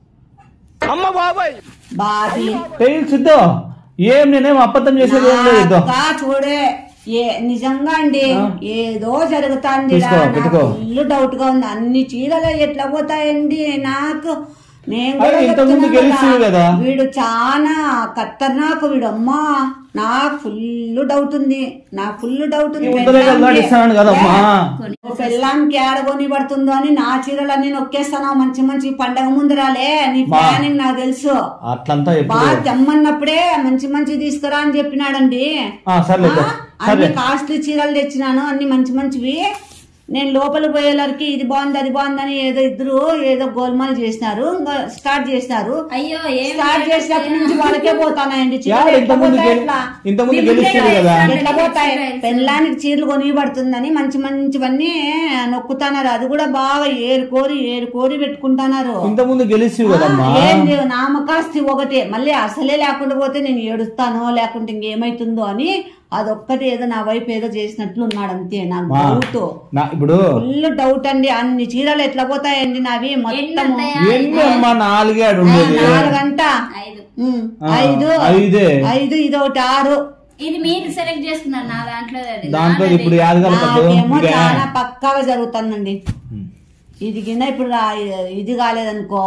[SPEAKER 1] బాబీ
[SPEAKER 2] టైల్స్ ఇద్దో ఏం నేనేం అబద్ధం చేసేది ఏం లేదు ఇద్దో
[SPEAKER 1] నాకా చూడే ఏ నిజంగా అండి
[SPEAKER 2] ఆ.
[SPEAKER 1] ఏదో జరుగుతాంది
[SPEAKER 2] తీసుకో, పెట్టుకో.
[SPEAKER 1] ఫుల్ డౌట్ గా ఉంది అన్ని చీరలు ఎట్లా పోతాయండి నాకు నేను కూడా
[SPEAKER 2] అరే, ఇంతకుముందు
[SPEAKER 1] చెప్తున్నా
[SPEAKER 2] గెలిచేవి కదా.
[SPEAKER 1] వీడు చాలా ఖతర్నాక్ వీడు అమ్మా నాకు ఫుల్ డౌట్ ఉంది నాకు ఫుల్ డౌట్ ఉంది
[SPEAKER 2] ఈ ముందరే కదా
[SPEAKER 1] పెళ్ళాంకి-
[SPEAKER 2] నడిస్తాను కదమ్మా
[SPEAKER 1] ఓ పెళ్ళానికి ఆడగొని పడుతుందో అని నా చీరలన్నీ నొక్కేస్తాను మంచి మంచి పండగ ముందరాలే నీ
[SPEAKER 2] మా.
[SPEAKER 1] ప్లానింగ్ నాకు తెలుసు
[SPEAKER 2] అట్లంతా ఎప్పుడు
[SPEAKER 1] బాగా తెమ్మన్నప్పుడే మంచి మంచి తీసుకురా అని చెప్పినాడండి
[SPEAKER 2] ఆ, సర్లే ఇద్దో.
[SPEAKER 1] ఆ, అన్ని
[SPEAKER 2] సర్లే
[SPEAKER 1] కాస్ట్లీ చీరలు తెచ్చినాను అన్ని మంచి మంచివి నేను లోపల పోయేలరికి ఇది బాగుంది అది బాగుందని ఏదో ఇద్దరు ఏదో గోల్మాల్ చేసినారు ఇంకా స్టార్ట్ చేసినారు
[SPEAKER 3] అయ్యో ఏం
[SPEAKER 1] స్టార్ట్ చేసినప్పటి నుంచి వాళ్ళకే పోతానాయండి
[SPEAKER 2] యాడ
[SPEAKER 1] చీరలు ఎట్లా
[SPEAKER 2] ఇంతకుముందు
[SPEAKER 1] పోతాయి
[SPEAKER 2] గెలి-
[SPEAKER 1] అట్లా?
[SPEAKER 2] ఇంతకుముందు
[SPEAKER 1] మీ ముందే
[SPEAKER 2] గెలిచాడు కదా
[SPEAKER 1] ఎట్లా పోతాయి పెళ్ళానికి చీరలు కొనిపడుతుందని మంచి మంచివన్నీ నొక్కుతున్నారు అది కూడా బాగా ఏరుకోరి ఏరుకోరి పెట్టుకుంటున్నారు
[SPEAKER 2] ఇంతకుముందు గెలిచి కదమ్మా
[SPEAKER 1] ఏంది నామకాస్తి ఒకటే మళ్ళీ అసలే లేకుండా పోతే నేను ఏడుస్తానో లేకుంటే ఇంకేమైతుందో అని అదొక్కటి ఏదో నా వైపు ఏదో చేసినట్లు ఉన్నాడు అంతే నాకు
[SPEAKER 2] మా.
[SPEAKER 1] డౌట్
[SPEAKER 2] నా ఇప్పుడు
[SPEAKER 1] ఫుల్ డౌట్ అండి అన్ని చీరలు ఎట్లా పోతాయండి నావి మొత్తము
[SPEAKER 2] ఎన్ని అమ్మా నాలుగే ఆడు ఉండేది
[SPEAKER 1] నాలుగంట
[SPEAKER 3] ఐదు
[SPEAKER 1] ఉమ్,
[SPEAKER 2] ఆ,
[SPEAKER 1] ఐదు
[SPEAKER 2] ఐదే.
[SPEAKER 1] ఐదు ఇది ఒకటి ఆరు
[SPEAKER 3] ఇది మీరు సెలెక్ట్ చేసుకున్నారు నా దాంట్లో అది.
[SPEAKER 2] దాంట్లో
[SPEAKER 3] నాదది.
[SPEAKER 2] ఇప్పుడు యాదగల పద్దు
[SPEAKER 1] నాకేమో
[SPEAKER 2] ఇదే.
[SPEAKER 1] చాలా పక్కాగా జరుగుతుందండి
[SPEAKER 2] ఉమ్.
[SPEAKER 1] ఇది కింద ఇప్పుడు రా- ఇది కాలేదనుకో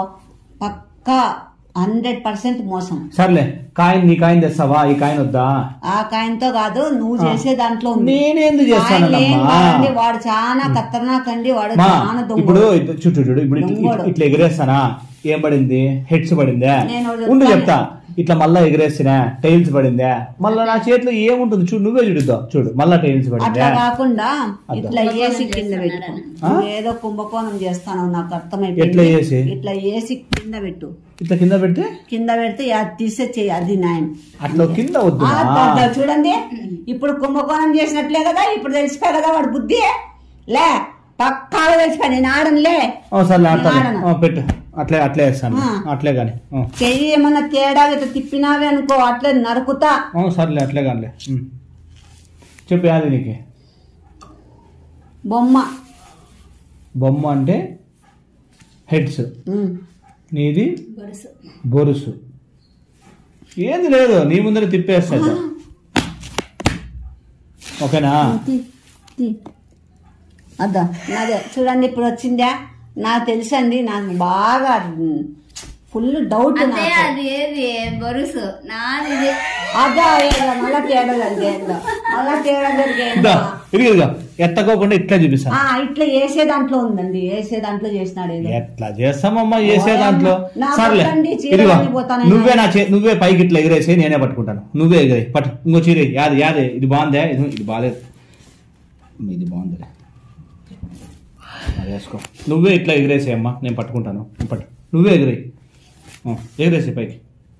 [SPEAKER 1] పక్కా హండ్రెడ్ పర్సెంట్ మోసం
[SPEAKER 2] సర్లే కాయిన్ నీ కాయిన్ తెస్తావా ఈ కాయిన్ వద్దా
[SPEAKER 1] ఆ కాయంతో కాదు నువ్వు చేసే దాంట్లో ఉంది
[SPEAKER 2] నేనేందుకు
[SPEAKER 1] కాయలు ఏం
[SPEAKER 2] చేస్తానమ్మా
[SPEAKER 1] కాదండి, వాడు చాలా ఖతర్నాక్ అండి వాడు
[SPEAKER 2] మా
[SPEAKER 1] చాలా దొంగ
[SPEAKER 2] ఇప్పుడు ఇట్లా చూడు చూడు ఇప్పుడు ఇట్లా-
[SPEAKER 1] దొంగోడు.
[SPEAKER 2] ఇట్లా ఎగిరేస్తానా ఏం పడింది హెడ్స్ పడిందా
[SPEAKER 1] నేను ఒకటి
[SPEAKER 2] ఉండు
[SPEAKER 1] చెప్తాను.
[SPEAKER 2] చెప్తా ఇట్లా మళ్ళా ఎగిరేసినా టైల్స్ పడిందా మళ్ళా నా చేతిలో ఏముంటుంది చూడు నువ్వే చూడుద్దా చూడు మళ్ళా టైల్స్
[SPEAKER 1] అట్లా
[SPEAKER 2] పడిందా
[SPEAKER 1] కాకుండా
[SPEAKER 2] అర్థం.
[SPEAKER 1] ఇట్లా ఏసి కింద పెట్టుకో
[SPEAKER 2] ఆ?
[SPEAKER 1] నువ్వు ఏదో కుంభకోణం చేస్తాను నాకు
[SPEAKER 2] ఎట్లా
[SPEAKER 1] అర్థమైపోయింది
[SPEAKER 2] ఏసి?
[SPEAKER 1] ఇట్లా ఏసి కింద పెట్టు
[SPEAKER 2] ఇట్లా కింద పెడితే
[SPEAKER 1] కింద పెడితే అది తీసే చెయ్యి అది న్యాయం
[SPEAKER 2] అట్లా కింద వద్దు
[SPEAKER 1] ఆ, దా- చూడండి ఇప్పుడు కుంభకోణం చేసినట్లే కదా ఇప్పుడు తెలిసిపోయి కదా వాడు బుద్ధి లే పక్కాగా తెలిసిపోయి నేను ఆడనులే
[SPEAKER 2] సర్లే ఆడతాను
[SPEAKER 1] ఆడను.
[SPEAKER 2] ఆ, పెట్టు అట్లే అట్లే వేస్తాను
[SPEAKER 1] ఆ.
[SPEAKER 2] అట్లే కానీ
[SPEAKER 1] చెయ్యి ఏమన్నా తేడా ఇట్లా తిప్పినావే అనుకో అట్లే నరుకుతా
[SPEAKER 2] సర్లే అట్లే కానిలే ఉమ్. చెప్పు యాది నీకు
[SPEAKER 1] బొమ్మ
[SPEAKER 2] బొమ్మ అంటే హెడ్స్
[SPEAKER 1] ఉమ్.
[SPEAKER 2] నీది
[SPEAKER 3] గొలుసు
[SPEAKER 2] బొరుసు ఏది లేదు నీ ముందర తిప్పేస్తా ఓకేనా
[SPEAKER 1] తీ, తీ. అద్దా నాదే చూడండి ఇప్పుడు వచ్చిందా నాకు తెలుసండి నాకు బాగా ఫుల్ డౌట్
[SPEAKER 3] అదే
[SPEAKER 1] నాకు
[SPEAKER 3] అది ఏది బొరుసు నాది ఇది.
[SPEAKER 1] అదా ఏదో మళ్ళా తేడా జరిగేందో మళ్ళా తేడా జరిగేందో
[SPEAKER 2] ఇదా ఇది ఇదిగో ఎత్తకోకుండా ఇట్లా చూపిస్తా
[SPEAKER 1] ఆ, ఇట్లా వేసే దాంట్లో ఉందండి వేసే దాంట్లో చేసినాడు ఏదో
[SPEAKER 2] ఎట్లా చేస్తామమ్మా చేసే దాంట్లో
[SPEAKER 1] నా
[SPEAKER 2] సర్లే
[SPEAKER 1] పక్కండి చీర
[SPEAKER 2] ఇదిగో
[SPEAKER 1] కట్టిపోతానే
[SPEAKER 2] నువ్వే నా చే నువ్వే పైకి ఇట్లా ఎగిరేసి నేనే పట్టుకుంటాను నువ్వే ఎగిరే పట్టు ఇంకో చీర యాది యాదే ఇది బాగుందే ఇది ఇది బాగాలేదు ఇది బాగుందిలే అది వేసుకో నువ్వే ఇట్లా ఎగిరేసే అమ్మా నేను పట్టుకుంటాను పట్టు నువ్వే ఎగిరే ఎగిరేసి పైకి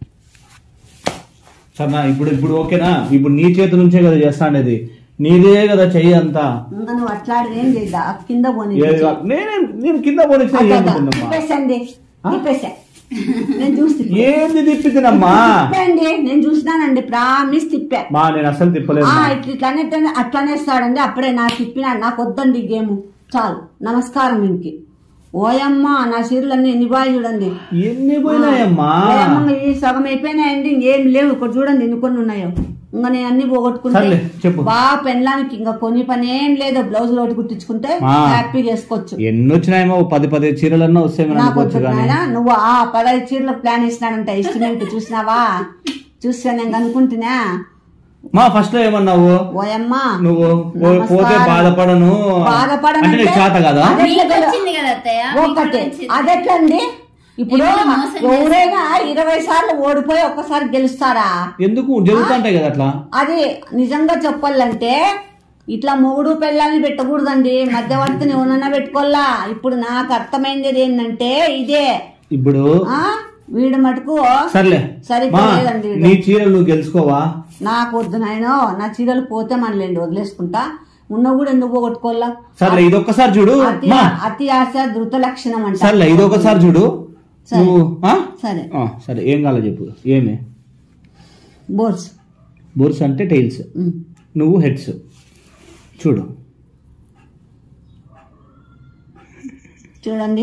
[SPEAKER 2] సరేనా ఇప్పుడు ఇప్పుడు ఓకేనా ఇప్పుడు నీ చేతి నుంచే కదా చేస్తాండేది నీదే కదా చెయ్యి అంతా
[SPEAKER 1] ఇంకా నువ్వు అట్లాంటిది ఏం చేద్దా కింద పోనీ
[SPEAKER 2] ఏది కా- నేనే నేను కింద పోనిచ్చిన ఏముంటుందమ్మా
[SPEAKER 1] తిప్పేసండి
[SPEAKER 2] ఆ?
[SPEAKER 1] తిప్పేసా నేను చూసి
[SPEAKER 2] ఏంది తిప్పితినమ్మా
[SPEAKER 1] తిప్పండి నేను చూసినానండి ప్రామిస్ తిప్పా
[SPEAKER 2] మా నేను అసలు తిప్పలేదు
[SPEAKER 1] ఆ, ఇట్లా ఇట్లానే ఇట్లానే అట్లానే ఇస్తాడండి అప్పుడే నాకు తిప్పినాడు నాకు వద్దండి ఈ గేమ్ చాలు నమస్కారం ఇంకి ఓయమ్మా నా చీరలన్నీ ఎన్ని బాగా చూడండి
[SPEAKER 2] ఎన్ని పోయినాయమ్మా
[SPEAKER 1] ఓయమ్మ, ఈ సగం అయిపోయినాయండి ఇంకేం లేవు ఇక్కడ చూడండి ఎన్ని కొన్ని ఉన్నాయో ఇంకా నేను అన్ని పోగొట్టుకుంటే
[SPEAKER 2] సర్లే, చెప్పు.
[SPEAKER 1] బాగా పెళ్ళానికి ఇంకా కొని పని ఏం లేదు బ్లౌజ్ ఒకటి కుట్టించుకుంటే
[SPEAKER 2] ఆ.
[SPEAKER 1] హ్యాపీ చేసుకోవచ్చు
[SPEAKER 2] ఎన్ని వచ్చినాయేమో ఓ పది పది చీరలన్నా వస్తే మనం
[SPEAKER 1] నాకు
[SPEAKER 2] అనుకోవచ్చు
[SPEAKER 1] వద్దు
[SPEAKER 2] కానీ
[SPEAKER 1] నాయనా, నువ్వు ఆ పదహైదు చీరలకు ప్లాన్ ఇస్తున్నాడంట ఎస్టిమేట్ చూసినావా చూసా నేను అనుకుంటున్నా
[SPEAKER 2] మా ఫస్ట్ లో ఏమన్నావు
[SPEAKER 1] ఓయమ్మ
[SPEAKER 2] నువ్వు ఓ-
[SPEAKER 1] నమస్కారం.
[SPEAKER 2] పోతే బాధపడను
[SPEAKER 1] బాధపడనంటే
[SPEAKER 2] అంటే నీకు చేత కదా
[SPEAKER 1] అదే
[SPEAKER 3] మీకు
[SPEAKER 1] కదా.
[SPEAKER 3] వచ్చింది కదా అత్తయ్య మీకు
[SPEAKER 1] ఒకటి
[SPEAKER 3] వచ్చింది.
[SPEAKER 1] అదెట్లండి ఇప్పుడు
[SPEAKER 3] మిమ్మల్ని మోసం
[SPEAKER 1] ఎవరైనా ఇరవై సార్లు ఓడిపోయి ఒక్కసారి గెలుస్తారా
[SPEAKER 2] ఎందుకు జరుగుతుంటాయి కదా అట్లా
[SPEAKER 1] అది నిజంగా చెప్పాలంటే ఇట్లా మొగుడు పిల్లల్ని పెట్టకూడదండి మధ్యవర్తిని ఎవరన్నా పెట్టుకోవాలా ఇప్పుడు నాకు అర్థమైంది ఏంటంటే ఇదే
[SPEAKER 2] ఇప్పుడు
[SPEAKER 1] ఆ వీడు మటుకు
[SPEAKER 2] సర్లే
[SPEAKER 1] సరిగ్గా
[SPEAKER 2] మా
[SPEAKER 1] లేదండి వీడు.
[SPEAKER 2] నీ చీరలు నువ్వు గెలుచుకోవా
[SPEAKER 1] నాకు వద్దు నాయనో నా చీరలు పోతే మనలేండి వదిలేసుకుంటా ఉన్న కూడా ఎందుకు పోగొట్టుకోవాలా
[SPEAKER 2] సర్లే ఇది ఒక్కసారి చూడు
[SPEAKER 1] అతి
[SPEAKER 2] మా
[SPEAKER 1] అతి ఆశ ధృత లక్షణం అంట
[SPEAKER 2] సర్లే ఇది ఒకసారి చూడు
[SPEAKER 1] సరే.
[SPEAKER 2] నువ్వు ఆ?
[SPEAKER 1] సరే
[SPEAKER 2] ఆ, సరే ఏం కావాలో చెప్పు ఏమి
[SPEAKER 1] బోర్స్
[SPEAKER 2] బోర్స్ అంటే టైల్స్
[SPEAKER 1] ఉమ్.
[SPEAKER 2] నువ్వు హెడ్స్ చూడు
[SPEAKER 1] చూడండి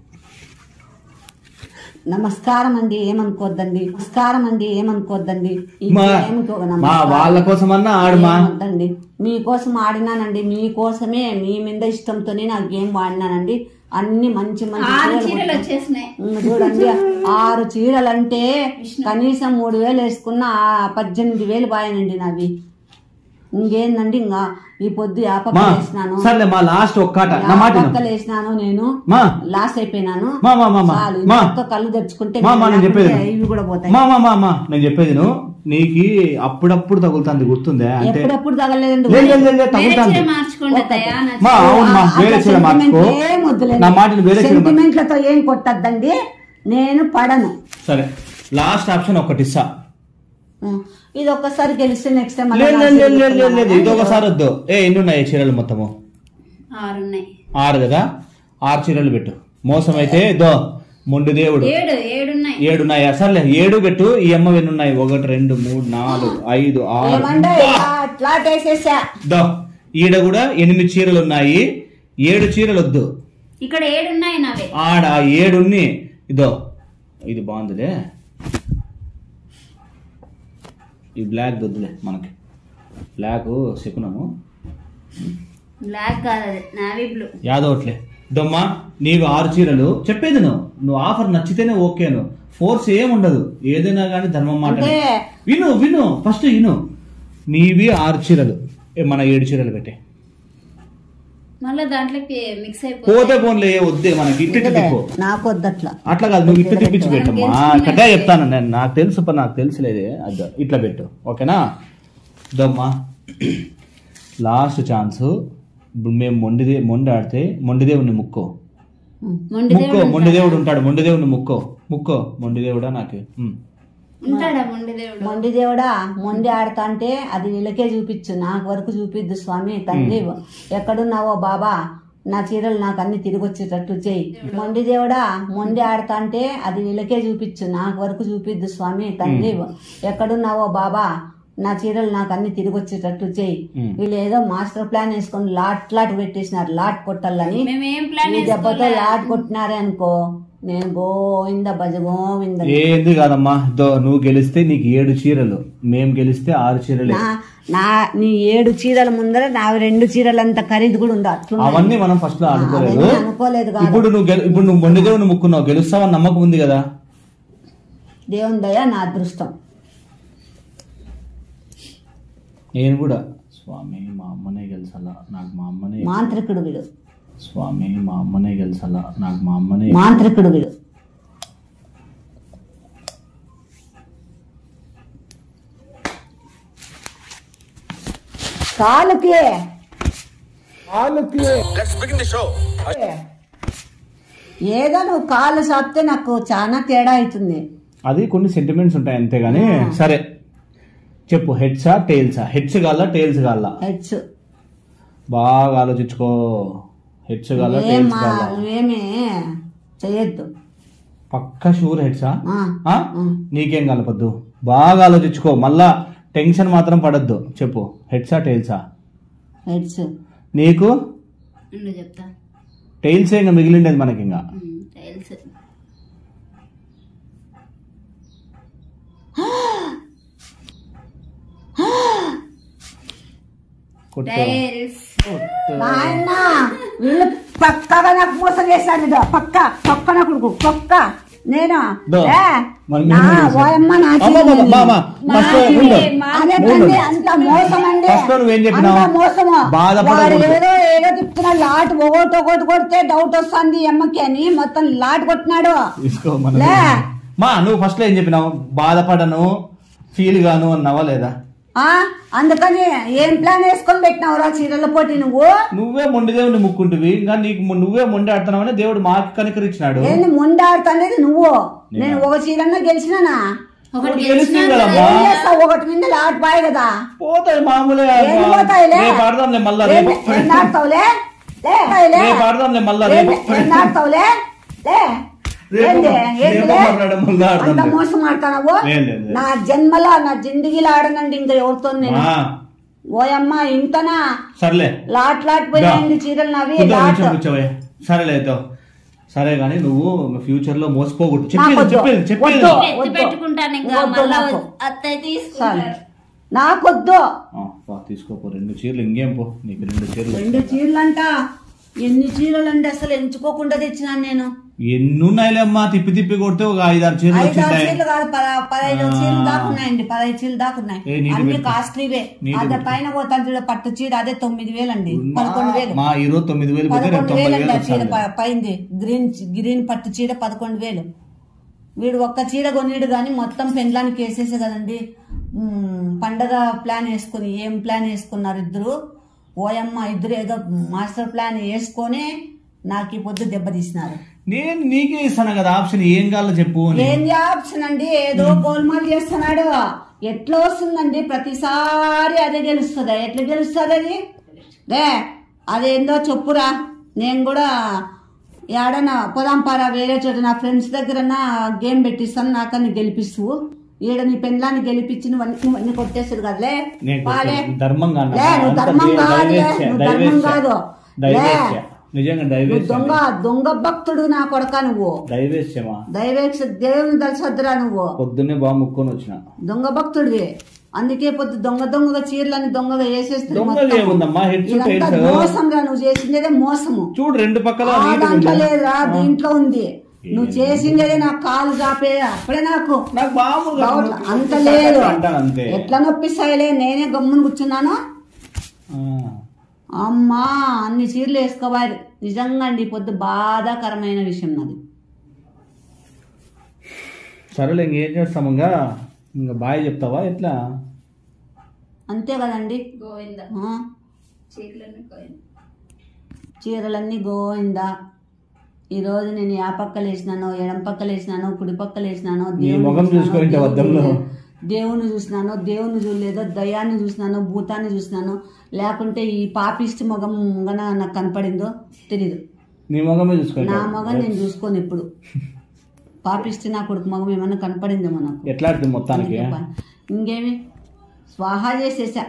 [SPEAKER 1] నమస్కారం అండి ఏమనుకోవద్దండి నమస్కారం అండి ఏమనుకోవద్దండి
[SPEAKER 2] మా
[SPEAKER 1] ఇంకేమనుకోక
[SPEAKER 2] మా
[SPEAKER 1] నమస్కారం.
[SPEAKER 2] వాళ్ళ కోసమన్నా ఆడుమా
[SPEAKER 1] ఏమొద్దండి మీకోసం ఆడినానండి మీకోసమే మీ మీద ఇష్టంతోనే నా గేమ్ ఆడినానండి అన్ని మంచి మంచి
[SPEAKER 3] ఆరు
[SPEAKER 1] చీరలు
[SPEAKER 3] చీరలు
[SPEAKER 1] కొట్టాను.
[SPEAKER 3] వచ్చేసినాయి
[SPEAKER 1] ఉమ్, చూడండి ఆరు చీరలు అంటే కనీసం మూడు వేలు వేసుకున్న ఆ పద్దెనిమిది వేలు బాయనండి నావి ఇంకేందండి ఇంకా ఈ పొద్దు
[SPEAKER 2] మా
[SPEAKER 1] యాపక్కలు వేసినాను
[SPEAKER 2] సర్లే మా లాస్ట్ ఒక్కట నా మాట విను.
[SPEAKER 1] యాపక్కలు వేసినాను నేను
[SPEAKER 2] మా
[SPEAKER 1] లాస్ అయిపోయినాను
[SPEAKER 2] మా మా మా మా
[SPEAKER 1] చాలు
[SPEAKER 2] మా
[SPEAKER 1] ఇంత కళ్ళు తెచ్చుకుంటే
[SPEAKER 2] మా, మా, నేను చెప్పేది
[SPEAKER 1] లేకుంటే ఇవి కూడా పోతాయి
[SPEAKER 2] మా మా మా మా నేను చెప్పేది నువ్వు నీకు అప్పుడప్పుడు తగులుతుంది గుర్తుందే అంటే
[SPEAKER 1] ఎప్పుడెప్పుడు తగలేదండి
[SPEAKER 2] లేదు లేదు లేదు
[SPEAKER 3] వేరే
[SPEAKER 2] తగులుతుంది
[SPEAKER 3] చీర మార్చుకోండి అత్తయ్య నా
[SPEAKER 2] మా అవును మా
[SPEAKER 1] అట్లా
[SPEAKER 2] వేరే చీర
[SPEAKER 1] sentiment
[SPEAKER 2] మార్చుకో
[SPEAKER 1] ఏం వద్దులేండి.
[SPEAKER 2] నా మాటని వేరే చీర మార్చుకో.
[SPEAKER 1] సెంటిమెంట్లతో ఏం కొట్టద్దండి నేను పడను
[SPEAKER 2] సరే లాస్ట్ ఆప్షన్ ఒకటి ఇస్తా
[SPEAKER 1] ఉం. ఇది ఒక్కసారి గెలిస్తే నెక్స్ట్ టైం
[SPEAKER 2] లేదు లేదు లేదు లేదు లేదు లేదు ఇది ఒకసారి వద్దు ఏ ఎన్ని ఉన్నాయి చీరలు మొత్తము
[SPEAKER 3] ఆరు ఉన్నాయి
[SPEAKER 2] ఆరు కదా ఆరు చీరలు పెట్టు మోసం అయితే దో మొండి దేవుడు
[SPEAKER 3] ఏడు ఏడు ఉన్నాయి
[SPEAKER 2] ఏడు ఉన్నాయా సర్లే ఏడు పెట్టు ఈ అమ్మ ఎన్ని ఉన్నాయి ఒకటి రెండు మూడు నాలుగు ఐదు ఆరు
[SPEAKER 1] ఏమంటే అట్లా వేసేసా
[SPEAKER 2] దో ఈడ కూడా ఎనిమిది చీరలు ఉన్నాయి ఏడు చీరలు వద్దు
[SPEAKER 3] ఇక్కడ ఏడు ఉన్నాయి నావే
[SPEAKER 2] ఆడ ఏడున్ని ఇదో ఇది బాగుందిలే ఈ బ్లాక్ వద్దులే మనకి బ్లాక్ శకునము
[SPEAKER 3] బ్లాక్ కాదు అది నావీ బ్లూ
[SPEAKER 2] యాదవట్లే దమ్మా నీవు ఆరు చీరలు చెప్పేది నువ్వు నువ్వు ఆఫర్ నచ్చితేనే ఓకేను ఫోర్స్ ఏముండదు ఏదైనా కానీ ధర్మం మాట
[SPEAKER 1] అంటే
[SPEAKER 2] విను విను ఫస్ట్ విను నీవి ఆరు చీరలు ఏ, మన ఏడు చీరలు పెట్టే
[SPEAKER 3] మళ్ళీ దాంట్లోకి మిక్స్ అయిపోయి
[SPEAKER 2] పోతే పోన్లే వద్దే మనకి ఇట్టి తిప్పు
[SPEAKER 1] నాకు వద్దట్లా
[SPEAKER 2] అట్లా కాదు నువ్వు ఇట్లా తిప్పించి పెట్టమ్మా కట్టే చెప్తాను నేను నాకు తెలుసు పా, నాకు తెలుసులేదే అది ఇట్లా పెట్టు ఓకేనా దమ్మా లాస్ట్ ఛాన్స్ ఇప్పుడు మేము మొండిదే మొండి ఆడితే మొండిదేవుని ముక్కో
[SPEAKER 3] మొండి
[SPEAKER 2] ముక్కో మొండిదేవుడు ఉంటాడు మొండిదేవుని ముక్కో ముక్కో మొండిదేవుడా నాకు ఉమ్.
[SPEAKER 3] ఉంటాడా మొండి దేవుడు
[SPEAKER 1] మొండి దేవుడా మొండి ఆడతా అంటే అది వీళ్ళకే చూపించు నాకు వరకు చూపిద్దు స్వామి తండ్రి ఎక్కడున్నావో బాబా నా చీరలు నాకు అన్ని తిరిగి వచ్చేటట్టు చేయి మొండి దేవుడా మొండి ఆడతా అంటే అది వీళ్ళకే చూపించు నాకు వరకు చూపిద్దు స్వామి తండ్రి ఎక్కడున్నావో బాబా నా చీరలు నాకు అన్ని తిరిగి వచ్చేటట్టు చేయి
[SPEAKER 2] ఉమ్.
[SPEAKER 1] వీళ్ళు ఏదో మాస్టర్ ప్లాన్ వేసుకొని లాట్ లాట్ పెట్టేసినారు లాట్ కొట్టాలని
[SPEAKER 3] మేము ఏం ప్లాన్
[SPEAKER 1] ఈ దెబ్బతో లాట్ కొట్టినారే అనుకో నేను గోవింద భజ గోవింద
[SPEAKER 2] ఏంది కాదమ్మా దో నువ్వు గెలిస్తే నీకు ఏడు చీరలు మేము గెలిస్తే ఆరు చీరలే
[SPEAKER 1] నా నా నీ ఏడు చీరల ముందర నా రెండు చీరలంత ఖరీదు కూడా ఉంది అట్లా
[SPEAKER 2] అవన్నీ మనం ఫస్ట్ లో ఆడుకోలేదు
[SPEAKER 1] అవన్నీ అనుకోలేదు కాదు
[SPEAKER 2] ఇప్పుడు నువ్వు గెలు- ఇప్పుడు నువ్వు మొండిదేవుని ముక్కున్నావు గెలుస్తావని నమ్మకం ఉంది కదా
[SPEAKER 1] దేవుని దయ నా అదృష్టం
[SPEAKER 2] నేను కూడా స్వామి మా అమ్మనే గెలిచాలా నాకు మా అమ్మనే
[SPEAKER 1] మాంత్రికుడు వీడు
[SPEAKER 2] స్వామి మా అమ్మనే గెలిచాలా నాకు మా అమ్మనే
[SPEAKER 1] మాంత్రికుడు వీడు కాలుకి
[SPEAKER 4] లెట్స్ బిగిన్ ది షో
[SPEAKER 1] ఏదో నువ్వు కాలు సాపితే నాకు చాలా తేడా అవుతుంది
[SPEAKER 2] అది కొన్ని సెంటిమెంట్స్ ఉంటాయి అంతేగాని సరే చెప్పు హెడ్సా టైల్సా హెడ్స్ కావాలా టైల్స్ కావాలా
[SPEAKER 1] హెడ్స్
[SPEAKER 2] బాగా ఆలోచించుకో హెడ్స్ కావాలా
[SPEAKER 1] ఏం
[SPEAKER 2] టైల్స్
[SPEAKER 1] మా
[SPEAKER 2] కావాలా
[SPEAKER 1] నువ్వేమి చెయ్యొద్దు
[SPEAKER 2] పక్క షూర్ హెడ్సా
[SPEAKER 1] ఆ,
[SPEAKER 2] ఆ? నీకేం కలపద్దు బాగా ఆలోచించుకో మళ్ళా టెన్షన్ మాత్రం పడద్దు చెప్పు హెడ్సా టైల్సా
[SPEAKER 1] హెడ్స్
[SPEAKER 2] నీకు
[SPEAKER 3] ఉండు చెప్తా
[SPEAKER 2] టైల్స్ ఇంకా మిగిలిండేది మనకి ఇంకా
[SPEAKER 3] టైల్స్
[SPEAKER 2] కొట్టు
[SPEAKER 3] టైల్స్
[SPEAKER 1] నాయనా వీళ్ళు పక్కగా నాకు మోసం చేశారు ఇదో పక్క పక్క నా కొడుకు పక్క నేను
[SPEAKER 2] దో.
[SPEAKER 1] ఏ,
[SPEAKER 2] మరి
[SPEAKER 1] నా
[SPEAKER 2] మేము చేసాం.
[SPEAKER 1] ఓయమ్మ నా
[SPEAKER 2] అమ్మ,
[SPEAKER 1] చీర
[SPEAKER 2] అమ్మ,
[SPEAKER 1] ఉంది.
[SPEAKER 2] అమ్మ,
[SPEAKER 1] మా
[SPEAKER 2] ఫస్ట్
[SPEAKER 1] చీర.
[SPEAKER 2] ఉండు.
[SPEAKER 1] అదే
[SPEAKER 2] ఉండు.
[SPEAKER 1] తండ్రి, అంత మోసం అండి
[SPEAKER 2] ఫస్ట్ నువ్వేం చెప్పినావు?
[SPEAKER 1] అంత మోసము
[SPEAKER 2] బాధపడకూడదు.
[SPEAKER 1] వాడు ఏదో ఏదో చెప్తున్నాడు లాట్ ఒకటి ఒకటి కొడితే డౌట్ వస్తుంది అమ్మకి అని మొత్తం లాట్ కొట్టినాడు
[SPEAKER 2] తీసుకో మన
[SPEAKER 1] లే.
[SPEAKER 2] మా నువ్వు ఫస్ట్ లో ఏం చెప్పినావు బాధపడను ఫీల్ గాను అన్నావా లేదా
[SPEAKER 1] ఆ అందుకని ఏం ప్లాన్ వేసుకొని పెట్టినావు రా చీరల పోటీ నువ్వు
[SPEAKER 2] నువ్వే మొండి దేవుని ముక్కుంటువి ఇంకా నీకు మొ- నువ్వే మొండి ఆడుతున్నావని దేవుడు మాకు కనికరించినాడు
[SPEAKER 1] ఏంది ముందాడుతానేది నువ్వు నేను ఒక చీరన్నా గెలిచినానా
[SPEAKER 3] ఒకటి
[SPEAKER 2] ఒకటి
[SPEAKER 3] గెలిచినా
[SPEAKER 2] గెలిచింది కదమ్మా.
[SPEAKER 1] ఏం చేస్తావు ఒకటి మీద లాట్ పాయి కదా
[SPEAKER 2] పోతాయి మామూలే
[SPEAKER 1] ఏం పోతాయిలే
[SPEAKER 2] రేపు ఆడదాంలే మళ్ళా
[SPEAKER 1] ఏం-
[SPEAKER 2] రేపు
[SPEAKER 1] ఏం ఆడతావులే లే, లే.
[SPEAKER 2] రేపు ఆడదాంలే మళ్ళా
[SPEAKER 1] ఏం-
[SPEAKER 2] రేపు
[SPEAKER 1] ఏం ఆడతావులే లే.
[SPEAKER 2] రేపు-
[SPEAKER 1] ఏంది?
[SPEAKER 2] రేపు
[SPEAKER 1] ఏందిలే?
[SPEAKER 2] మాట్లాడడం మళ్ళా ఆడదాంలే.
[SPEAKER 1] అంత మోసం ఆడుతున్నావు
[SPEAKER 2] లేదు, లేదు, లేదు.
[SPEAKER 1] నా జన్మలో నా జిందగీలో ఆడనండి ఇంకా ఎవరితో నేను
[SPEAKER 2] మా,
[SPEAKER 1] ఓయమ్మ ఇంతనా
[SPEAKER 2] సర్లే
[SPEAKER 1] లాట్ లాట్ పోయింది చీరలు నావి
[SPEAKER 2] కూర్చో,
[SPEAKER 1] లాట్
[SPEAKER 2] కూర్చో, కూర్చోవే సరేలే అయితే సరే కానీ నువ్వు ఫ్యూచర్ లో మోసపోకూడదు చెప్పేది
[SPEAKER 1] నాకొద్దు.
[SPEAKER 2] చెప్పేది చెప్పేది
[SPEAKER 1] వద్దు.
[SPEAKER 3] ఎత్తి పెట్టుకుంటాను ఇంకా
[SPEAKER 1] వద్దు
[SPEAKER 3] మళ్ళా
[SPEAKER 1] నాకు.
[SPEAKER 3] అత్తయ్య
[SPEAKER 1] చాలు
[SPEAKER 3] తీసుకుంటారు
[SPEAKER 1] నాకొద్దు
[SPEAKER 2] ఆ, పా, తీసుకోపో రెండు చీరలు ఇంకేం పో నీకు రెండు చీరలు
[SPEAKER 1] రెండు చీరలు అంట ఎన్ని చీరలు అంటే అసలు ఎంచుకోకుండా తెచ్చినాను నేను
[SPEAKER 2] ఎన్ని ఉన్నాయిలే అమ్మా తిప్పి తిప్పి కొడితే ఒక ఐదారు చీరలు
[SPEAKER 1] ఐదు ఆరు
[SPEAKER 2] వచ్చింటాయి
[SPEAKER 1] చీరలు కాదు పద- పదహైదు
[SPEAKER 2] ఆ.
[SPEAKER 1] చీరలు దాకా ఉన్నాయండి పదహైదు చీరలు దాకా ఉన్నాయి
[SPEAKER 2] ఏ, నీటి
[SPEAKER 1] అన్ని
[SPEAKER 2] పెట్టు.
[SPEAKER 1] కాస్ట్లీవే
[SPEAKER 2] నీటి
[SPEAKER 1] అదే
[SPEAKER 2] పెట్టు.
[SPEAKER 1] పైన పోతాను చూడ పట్టు చీర అదే తొమ్మిది వేలు అండి
[SPEAKER 2] మా-
[SPEAKER 1] పదకొండు వేలు
[SPEAKER 2] మా ఈరోజు తొమ్మిది వేలు పోతే రేపు
[SPEAKER 1] పదకొండు
[SPEAKER 2] తొంభై
[SPEAKER 1] వేలు
[SPEAKER 2] వేలు
[SPEAKER 1] అండి ఆ చీర
[SPEAKER 2] వస్తుంది
[SPEAKER 1] ప- పైంది గ్రీన్ గ్రీన్ పట్టు చీర పదకొండు వేలు వీడు ఒక్క చీర కొనిడు కానీ మొత్తం పెండ్లానికి వేసేసే కదండి ఉమ్, పండగ ప్లాన్ వేసుకుని ఏం ప్లాన్ వేసుకున్నారు ఇద్దరు ఓయమ్మ ఇద్దరు ఏదో మాస్టర్ ప్లాన్ వేసుకొని నాకు ఈ పొద్దు దెబ్బతీసినారు
[SPEAKER 2] నేను నీకే ఇస్తాను కదా ఆప్షన్ ఏం కావాలో చెప్పు అని.
[SPEAKER 1] ఏంది ఆప్షన్ అండి ఏదో గోల్మాల్ చేస్తున్నాడు ఎట్లా వస్తుందండి ప్రతిసారి అదే గెలుస్తుందా ఎట్లా గెలుస్తుంది అది రే అదేందో చెప్పురా నేను కూడా ఏడన్నా పోదాంపారా వేరే చోట నా ఫ్రెండ్స్ దగ్గర గేమ్ పెట్టిస్తాను నాకని గెలిపిస్తూ ఈడ నీ పెళ్ళాన్ని గెలిపించి నువ్వు అన్ని నువ్వు అన్ని కొట్టేస్తారు కదలే
[SPEAKER 2] నేను
[SPEAKER 1] పాలే
[SPEAKER 2] ధర్మంగా అన్నా.
[SPEAKER 1] లే, నువ్వు
[SPEAKER 2] అంత
[SPEAKER 1] ధర్మం
[SPEAKER 2] దై-
[SPEAKER 1] కాదులే,
[SPEAKER 2] దైవేచ్ఛ,
[SPEAKER 1] నువ్వు ధర్మం
[SPEAKER 2] దైవేచ్ఛ.
[SPEAKER 1] కాదు.
[SPEAKER 2] దైవేచ్ఛ.
[SPEAKER 1] లే.
[SPEAKER 2] నిజంగా
[SPEAKER 1] నువ్వు
[SPEAKER 2] దైవేచ్ఛ
[SPEAKER 1] దొంగ దొంగ భక్తుడు నా కొడక నువ్వు
[SPEAKER 2] దైవేచ్ఛమా
[SPEAKER 1] దైవేక్ష దేవుని దలసద్దురా నువ్వు
[SPEAKER 2] పొద్దున్నే బాగా ముక్కొని వచ్చిన
[SPEAKER 1] దొంగ భక్తుడివి అందుకే పొద్దు దొంగ దొంగగా చీరలని దొంగగా వేసేస్తుంది
[SPEAKER 2] దొంగ
[SPEAKER 1] మొత్తం.
[SPEAKER 2] ఏముందమ్మా హెడ్స్
[SPEAKER 1] ఇదంతా
[SPEAKER 2] హెడ్స్
[SPEAKER 1] మోసం రా నువ్వు చేసిందేదే మోసము
[SPEAKER 2] చూడు రెండు పక్కల
[SPEAKER 1] ఆ
[SPEAKER 2] నీట్గా
[SPEAKER 1] దాంట్లో
[SPEAKER 2] ఉంది.
[SPEAKER 1] లేదురా దీంట్లో ఉంది నువ్వు చేసిందేదే నాకు కాలు చాపే అప్పుడే నాకు
[SPEAKER 2] నాకు మామూలుగా
[SPEAKER 1] డౌట్ అంత లేదు
[SPEAKER 2] అంటాను అంతే
[SPEAKER 1] ఎట్లా నొప్పిస్తాయిలే నేనే గమ్మున కూర్చున్నాను
[SPEAKER 2] ఆ.
[SPEAKER 1] అమ్మా అన్ని చీరలు వేసుకోవాలి నిజంగా అండి ఈ పొద్దు బాధాకరమైన విషయం నాది
[SPEAKER 2] సరేలే ఇంకేం చేస్తాము ఇంకా ఇంకా బాయ్ చెప్తావా ఎట్లా
[SPEAKER 1] అంతే కదండి
[SPEAKER 3] గోవింద
[SPEAKER 1] ఆ?
[SPEAKER 3] చీరలన్నీ గోవింద
[SPEAKER 1] చీరలన్నీ గోయిందా ఈరోజు నేను యా పక్కలు వేసినాను ఎడం పక్కలు వేసినాను కుడి పక్కలు వేసినాను
[SPEAKER 2] నీ
[SPEAKER 1] దేవుని
[SPEAKER 2] ముఖం
[SPEAKER 1] చూసినాను,
[SPEAKER 2] చూసుకుంటే
[SPEAKER 1] దేవుని
[SPEAKER 2] అద్దంలో.
[SPEAKER 1] చూడలేదు. దేవుని చూసినాను దేవుని చూడలేదు దయాన్ని చూసినాను భూతాన్ని చూసినాను లేకుంటే ఈ పాపిష్టి ముఖం గన నాకు కనపడిందో తెలీదు
[SPEAKER 2] నీ ముఖమే చూసుకోండి
[SPEAKER 1] నా మగం నేను చూసుకోను ఇప్పుడు పాపిష్టి నా కొడుకు మగం ఏమన్నా కనపడిందేమో నాకు
[SPEAKER 2] ఎట్లా ఆడుతుంది మొత్తానికి
[SPEAKER 1] చెప్పాలి. ఇంకేమి స్వాహా చేసేసా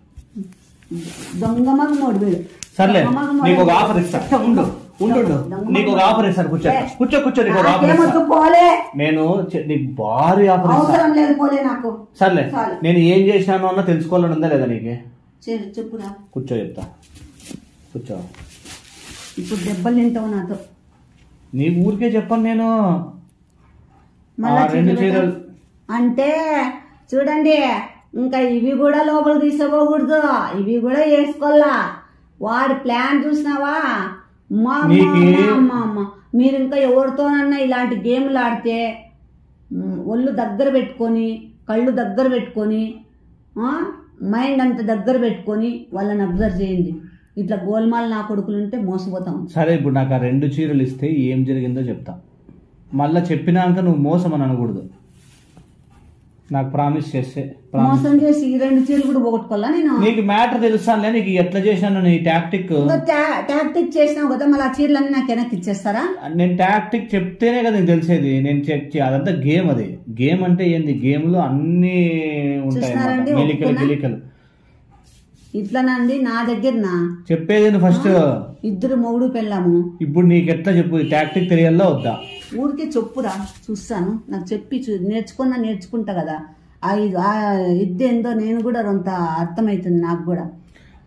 [SPEAKER 1] దొంగ మగమోడు వీడు
[SPEAKER 2] సర్లే
[SPEAKER 1] దొంగ మగమోడు.
[SPEAKER 2] నీకు ఒక ఆఫర్ ఇస్తా ఉండు ఉండు ఉండు.
[SPEAKER 1] దొంగ
[SPEAKER 2] నీకు ఒక
[SPEAKER 1] మగమోడు.
[SPEAKER 2] ఆఫర్ ఇస్తాను కూర్చో
[SPEAKER 1] ఏ,
[SPEAKER 2] కూర్చో కూర్చో నీకు ఒక ఆఫర్
[SPEAKER 1] నాకేమొద్దు
[SPEAKER 2] ఇస్తా
[SPEAKER 1] పోలే
[SPEAKER 2] నేను చె- నీకు భారీ ఆఫర్ ఇస్తా
[SPEAKER 1] అవసరం లేదు పోలే నాకు
[SPEAKER 2] సర్లే
[SPEAKER 1] చాలు.
[SPEAKER 2] నేను ఏం చేశాను అన్న తెలుసుకోవాలని ఉందా లేదా నీకు
[SPEAKER 1] చె- చెప్పురా
[SPEAKER 2] కూర్చో చెప్తా కూర్చో
[SPEAKER 1] ఇప్పుడు దెబ్బలు తింటావు నాతో
[SPEAKER 2] నీ ఊరికే చెప్పను నేను
[SPEAKER 1] మళ్ళా
[SPEAKER 2] ఆ రెండు
[SPEAKER 1] చీరలు
[SPEAKER 2] చీరలు
[SPEAKER 1] అంటే చూడండి ఇంకా ఇవి కూడా లోపల తీసుకోకూడదు ఇవి కూడా వేసుకోవాలా వాడి ప్లాన్ చూసినావా మా అమ్మ,
[SPEAKER 2] నీకు-
[SPEAKER 1] అమ్మ, అమ్మ, అమ్మ. మీరు ఇంకా ఎవరితోనన్నా ఇలాంటి గేమ్లు ఆడితే మ్, ఒళ్ళు దగ్గర పెట్టుకొని కళ్ళు దగ్గర పెట్టుకొని ఆ, మైండ్ అంత దగ్గర పెట్టుకొని వాళ్ళని అబ్జర్వ్ చేయండి ఇట్లా గోల్మాల్ నా కొడుకులు ఉంటే మోసపోతాం
[SPEAKER 2] సరే ఇప్పుడు నాకు ఆ రెండు చీరలు ఇస్తే ఏం జరిగిందో చెప్తా మళ్ళా చెప్పినాక నువ్వు మోసం అని అనకూడదు నాకు ప్రామిస్ చేస్తే ప్రామిస్
[SPEAKER 1] మోసం చేసి ఈ రెండు చీరలు కూడా పోగొట్టుకోవాలా నేను
[SPEAKER 2] నీకు మ్యాటర్ తెలుస్తానులే నీకు ఎట్లా చేశాను నీ టాక్టిక్
[SPEAKER 1] ఇంకా టా- టాక్టిక్ చేసినావు కదా మళ్ళీ ఆ చీరలన్నీ నాకు వెనక్కి ఇచ్చేస్తారా
[SPEAKER 2] నేను టాక్టిక్ చెప్తేనే కదా నీకు తెలిసేది నేను చెక్ చే- అదంతా గేమ్ అది గేమ్ అంటే ఏంది గేమ్ లో అన్ని ఉంటాయి
[SPEAKER 1] చూస్తున్నారండి,
[SPEAKER 2] అన్నమాట. మెలికలు
[SPEAKER 1] ఒప్పుకున్నా?
[SPEAKER 2] గిలికలు
[SPEAKER 1] ఇట్లానండి నా దగ్గర నా
[SPEAKER 2] చెప్పేది నువ్వు ఫస్ట్
[SPEAKER 1] ఇద్దరు మొగుడు పెళ్ళాము
[SPEAKER 2] ఇప్పుడు నీకు ఎట్లా చెప్పు ఈ టాక్టిక్ తెలియాలో వద్దా
[SPEAKER 1] ఊరికే చెప్పురా చూస్తాను నాకు చెప్పి చూ నేర్చుకున్నా నేర్చుకుంటా కదా ఆ ఇది ఆ ఇద్దేందో నేను కూడా కొంత అర్థమవుతుంది నాకు కూడా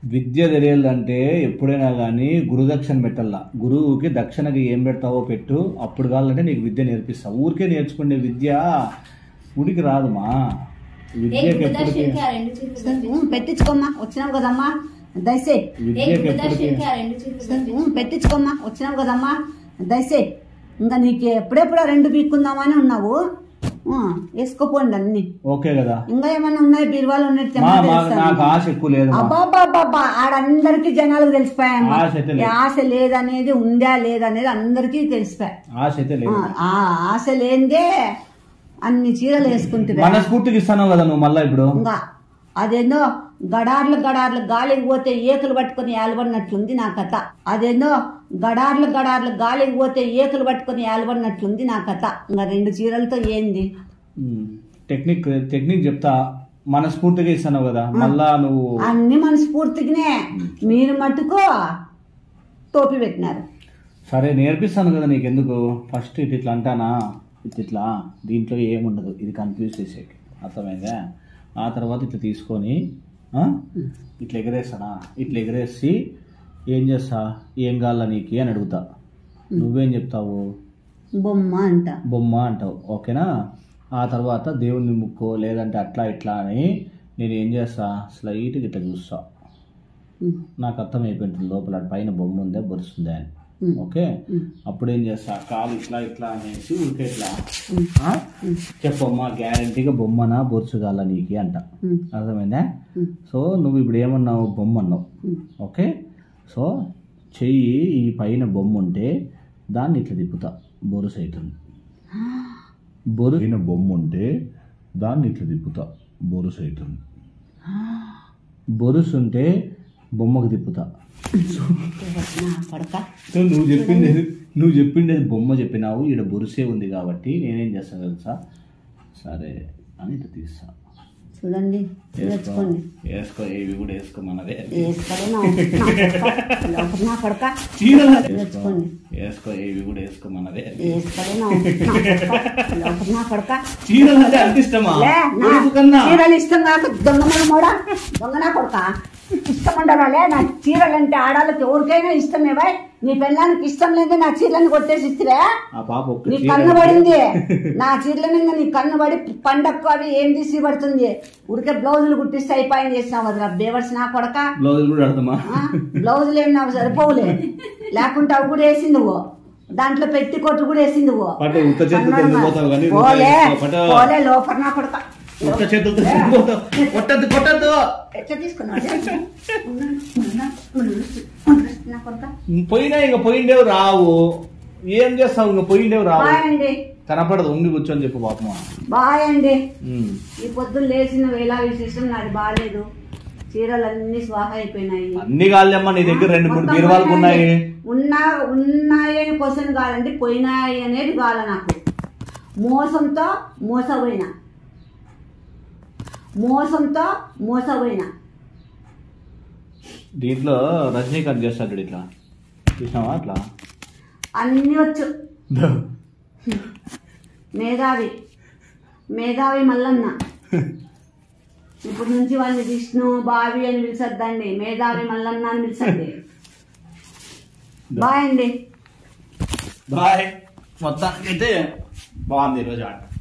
[SPEAKER 2] విద్య తెలియాలంటే ఎప్పుడైనా కానీ గురుదక్షిణ పెట్టాల గురువుకి దక్షిణకి ఏం పెడతావో పెట్టు అప్పుడు కావాలంటే నీకు విద్య నేర్పిస్తా ఊరికే నేర్చుకునే విద్య ఉడికి రాదుమా విద్యకి ఎప్పటికీ
[SPEAKER 3] గురుదర్శన్కి ఆ రెండు చీరలు పెట్టు.
[SPEAKER 1] ఉం, పెట్టించుకోమ్మా వచ్చినావు కదమ్మా దయసే
[SPEAKER 3] ఏ
[SPEAKER 2] విద్యకి ఎప్పటికీ
[SPEAKER 3] గురుదర్శన్కి ఆ రెండు చీరలు పెట్టు.
[SPEAKER 1] ఉం, పెట్టించుకోమ్మా వచ్చినావు కదమ్మా దయసే ఇంకా నీకు ఎప్పుడెప్పుడు ఆ రెండు పీక్కుందామని ఉన్నావు ఉం, వేసుకోపోండి అన్ని
[SPEAKER 2] ఓకే కదా
[SPEAKER 1] ఇంకా ఏమైనా ఉన్నాయి బీరువాలు ఉన్నట్టు
[SPEAKER 2] మా
[SPEAKER 1] తెమ్మని
[SPEAKER 2] మా-
[SPEAKER 1] తెలుస్తాను.
[SPEAKER 2] నాకు ఆశ ఎక్కువ లేదు మా.
[SPEAKER 1] అబ్బాబ్బాబ్బా ఆడందరికి జనాలకు తెలిసిపోయాయమ్మా
[SPEAKER 2] ఆశ అయితే లేదు.
[SPEAKER 1] ఈ ఆశ లేదనేది ఉందా లేదనేది అందరికీ తెలిసిపోయాయి
[SPEAKER 2] ఆశ అయితే లేదు
[SPEAKER 1] ఆ ఆశ లేనిదే అన్ని చీరలు వేసుకుంటే
[SPEAKER 2] మనస్ఫూర్తికి ఇస్తాను కదా నువ్వు మళ్ళా ఇప్పుడు
[SPEAKER 1] ఇంకా అదేందో గడార్లు గడార్లు గాలికి పోతే ఏకులు పట్టుకొని ఏలబడినట్లుంది నా కథ అదేందో గడార్లు గడార్లు గాలికి పోతే ఏకులు పట్టుకొని ఏలబడినట్లుంది నా కథ ఇంకా రెండు చీరలతో ఏంది
[SPEAKER 2] ఉమ్, టెక్నిక్ టెక్నిక్ చెప్తా మనస్ఫూర్తిగా ఇస్తాను కదా మళ్ళా నువ్వు
[SPEAKER 1] అన్ని మనస్ఫూర్తిగానే మీరు మటుకు టోపీ పెట్టినారు
[SPEAKER 2] సరే నేర్పిస్తాను కదా నీకు ఎందుకు ఫస్ట్ ఇటు ఇట్లా అంటానా ఇటు ఇట్లా దీంట్లో ఏముండదు ఇది కన్ఫ్యూజ్ చేసేకి అర్థమైందా ఆ తర్వాత ఇట్లా తీసుకొని ఆ, ఇట్లా ఎగరేస్తానా ఇట్లా ఎగరేసి ఏం చేస్తా ఏం కావాలా నీకు అని అడుగుతా నువ్వేం చెప్తావు
[SPEAKER 1] బొమ్మ అంట
[SPEAKER 2] బొమ్మ అంటావు ఓకేనా ఆ తర్వాత దేవుణ్ణి ముక్కో లేదంటే అట్లా ఇట్లా అని నేను ఏం చేస్తా స్లైట్గా ఇట్లా చూస్తా
[SPEAKER 1] ఉమ్,
[SPEAKER 2] నాకు అర్థమైపోయింటుంది లోపల పైన బొమ్మ ఉందే బొరుస్తుందే అని
[SPEAKER 1] ఉమ్,
[SPEAKER 2] ఓకే
[SPEAKER 1] ఉమ్.
[SPEAKER 2] అప్పుడు ఏం చేస్తా కాలు ఇట్లా ఇట్లా అనేసి ఊరికే ఇట్లా
[SPEAKER 1] ఉమ్.
[SPEAKER 2] ఆ? చెప్పమ్మా గ్యారంటీగా బొమ్మనా బొరుచుగాల నీకు అంట
[SPEAKER 1] ఉమ్,
[SPEAKER 2] అర్థమైందా
[SPEAKER 1] ఉమ్,
[SPEAKER 2] సో నువ్వు ఇప్పుడు ఏమన్నావు బొమ్మ అన్నావు
[SPEAKER 1] ఉమ్.
[SPEAKER 2] ఓకే సో చెయ్యి ఈ పైన బొమ్మ ఉంటే దాన్ని ఇట్లా తిప్పుతా బొరుసు అవుతుంది బొరు పైన బొమ్మ ఉంటే దాన్ని ఇట్లా తిప్పుతా బొరుసు అవుతుంది బొరుసు ఉంటే బొమ్మకు తిప్పుతా
[SPEAKER 1] నా కొడక
[SPEAKER 2] సో నువ్వు చెప్పిండేది నువ్వు చెప్పిండేది బొమ్మ చెప్పినావు ఈడ బొరుసే ఉంది కాబట్టి నేనేం చేస్తాను తెలుసా సరే అని ఇట్లా తీస్తా
[SPEAKER 1] చూడండి
[SPEAKER 2] వేసుకో
[SPEAKER 1] తెచ్చుకోండి
[SPEAKER 2] వేసుకో ఇవి కూడా వేసుకో మనదే
[SPEAKER 1] వేసుకోలే నా కొడక. లోపల నా కొడక
[SPEAKER 2] చీరలు
[SPEAKER 1] తెచ్చుకోండి
[SPEAKER 2] వేసుకో ఇవి కూడా వేసుకో మనదే
[SPEAKER 1] వేసుకోలే నా కొడక. లోపల నా కొడక
[SPEAKER 2] చీరలు అంటే అంత ఇష్టమా
[SPEAKER 1] లే, నా
[SPEAKER 2] కొడుకు కన్నా
[SPEAKER 1] చీరలు ఇష్టం కాక దొంగమల మోడా దొంగనా కొడుక ఇష్టం ఉండరాలే నా చీరలు అంటే ఆడాళ్ళకి ఎవరికైనా ఇష్టమే బాయ్ నీ పెళ్ళానికి ఇష్టం లేదు నా చీరలను కొట్టేసి ఇస్తే
[SPEAKER 2] ఆ పాప ఒక్క
[SPEAKER 1] నీ
[SPEAKER 2] చీర
[SPEAKER 1] కన్ను పడింది నా చీరల మీద నీ కన్ను పడి పండక్కు అవి ఏం తీసి పడుతుంది ఉడికే బ్లౌజులు కుట్టిస్తే అయిపోయింది చేసినావు వదిరా బేవర్స్ నా కొడక
[SPEAKER 2] బ్లౌజులు కూడా అడదమ్మా
[SPEAKER 1] ఆ, బ్లౌజులు ఏమి నాకు సరిపోవులే లేకుంటే అవి కూడా వేసింది ఓ దాంట్లో పెట్టి కొట్టు కూడా వేసింది ఓ
[SPEAKER 2] పట్టు ఉత్త చేతులతో ఎందుకు పోతావు కానీ
[SPEAKER 1] పోలే
[SPEAKER 2] పట్టు
[SPEAKER 1] పోలే లోపల నా కొడక
[SPEAKER 2] ఉత్త చేతులతో ఎందుకు పోతావు కొట్టద్దు కొట్టద్దు
[SPEAKER 1] ఎట్లా తీసుకున్నావు నా కొడక
[SPEAKER 2] పోయినా ఇంక పోయిండేవి రావు ఏం చేస్తావు ఇంక పోయిండేవి రావు
[SPEAKER 1] బాయ్ అండి
[SPEAKER 2] కనపడదు ఉంగి కూర్చొని చెప్పు పాపమా
[SPEAKER 1] బాయ్ అండి
[SPEAKER 2] ఉమ్.
[SPEAKER 1] ఈ పొద్దున్న లేచిన వేళ విశేషం నాది బాగాలేదు చీరలన్నీ స్వాహ అయిపోయినాయి
[SPEAKER 2] అన్ని కాళ్ళమ్మా నీ దగ్గర రెండు మూడు
[SPEAKER 1] మొత్తం
[SPEAKER 2] బీరువాలకు ఉన్నాయి
[SPEAKER 1] ఉన్నా ఉన్నాయి అని క్వశ్చన్ కాదండి పోయినాయి అనేది కాదు నాకు మోసంతో మోసపోయినా మోసంతో మోసపోయినా
[SPEAKER 2] దీంట్లో రజనీకాంత్ చేస్తాడు ఇట్లా చూసినావా అట్లా
[SPEAKER 1] అన్నీ వచ్చు మేధావి మేధావి మల్లన్న ఇప్పుడు నుంచి వాళ్ళని విష్ణు బావి అని పిలిచొద్దండి మేధావి మల్లన్న అని పిలిచండి బాయ్ అండి
[SPEAKER 2] బాయ్ మొత్తానికి అయితే బాగుంది ఈరోజు ఆట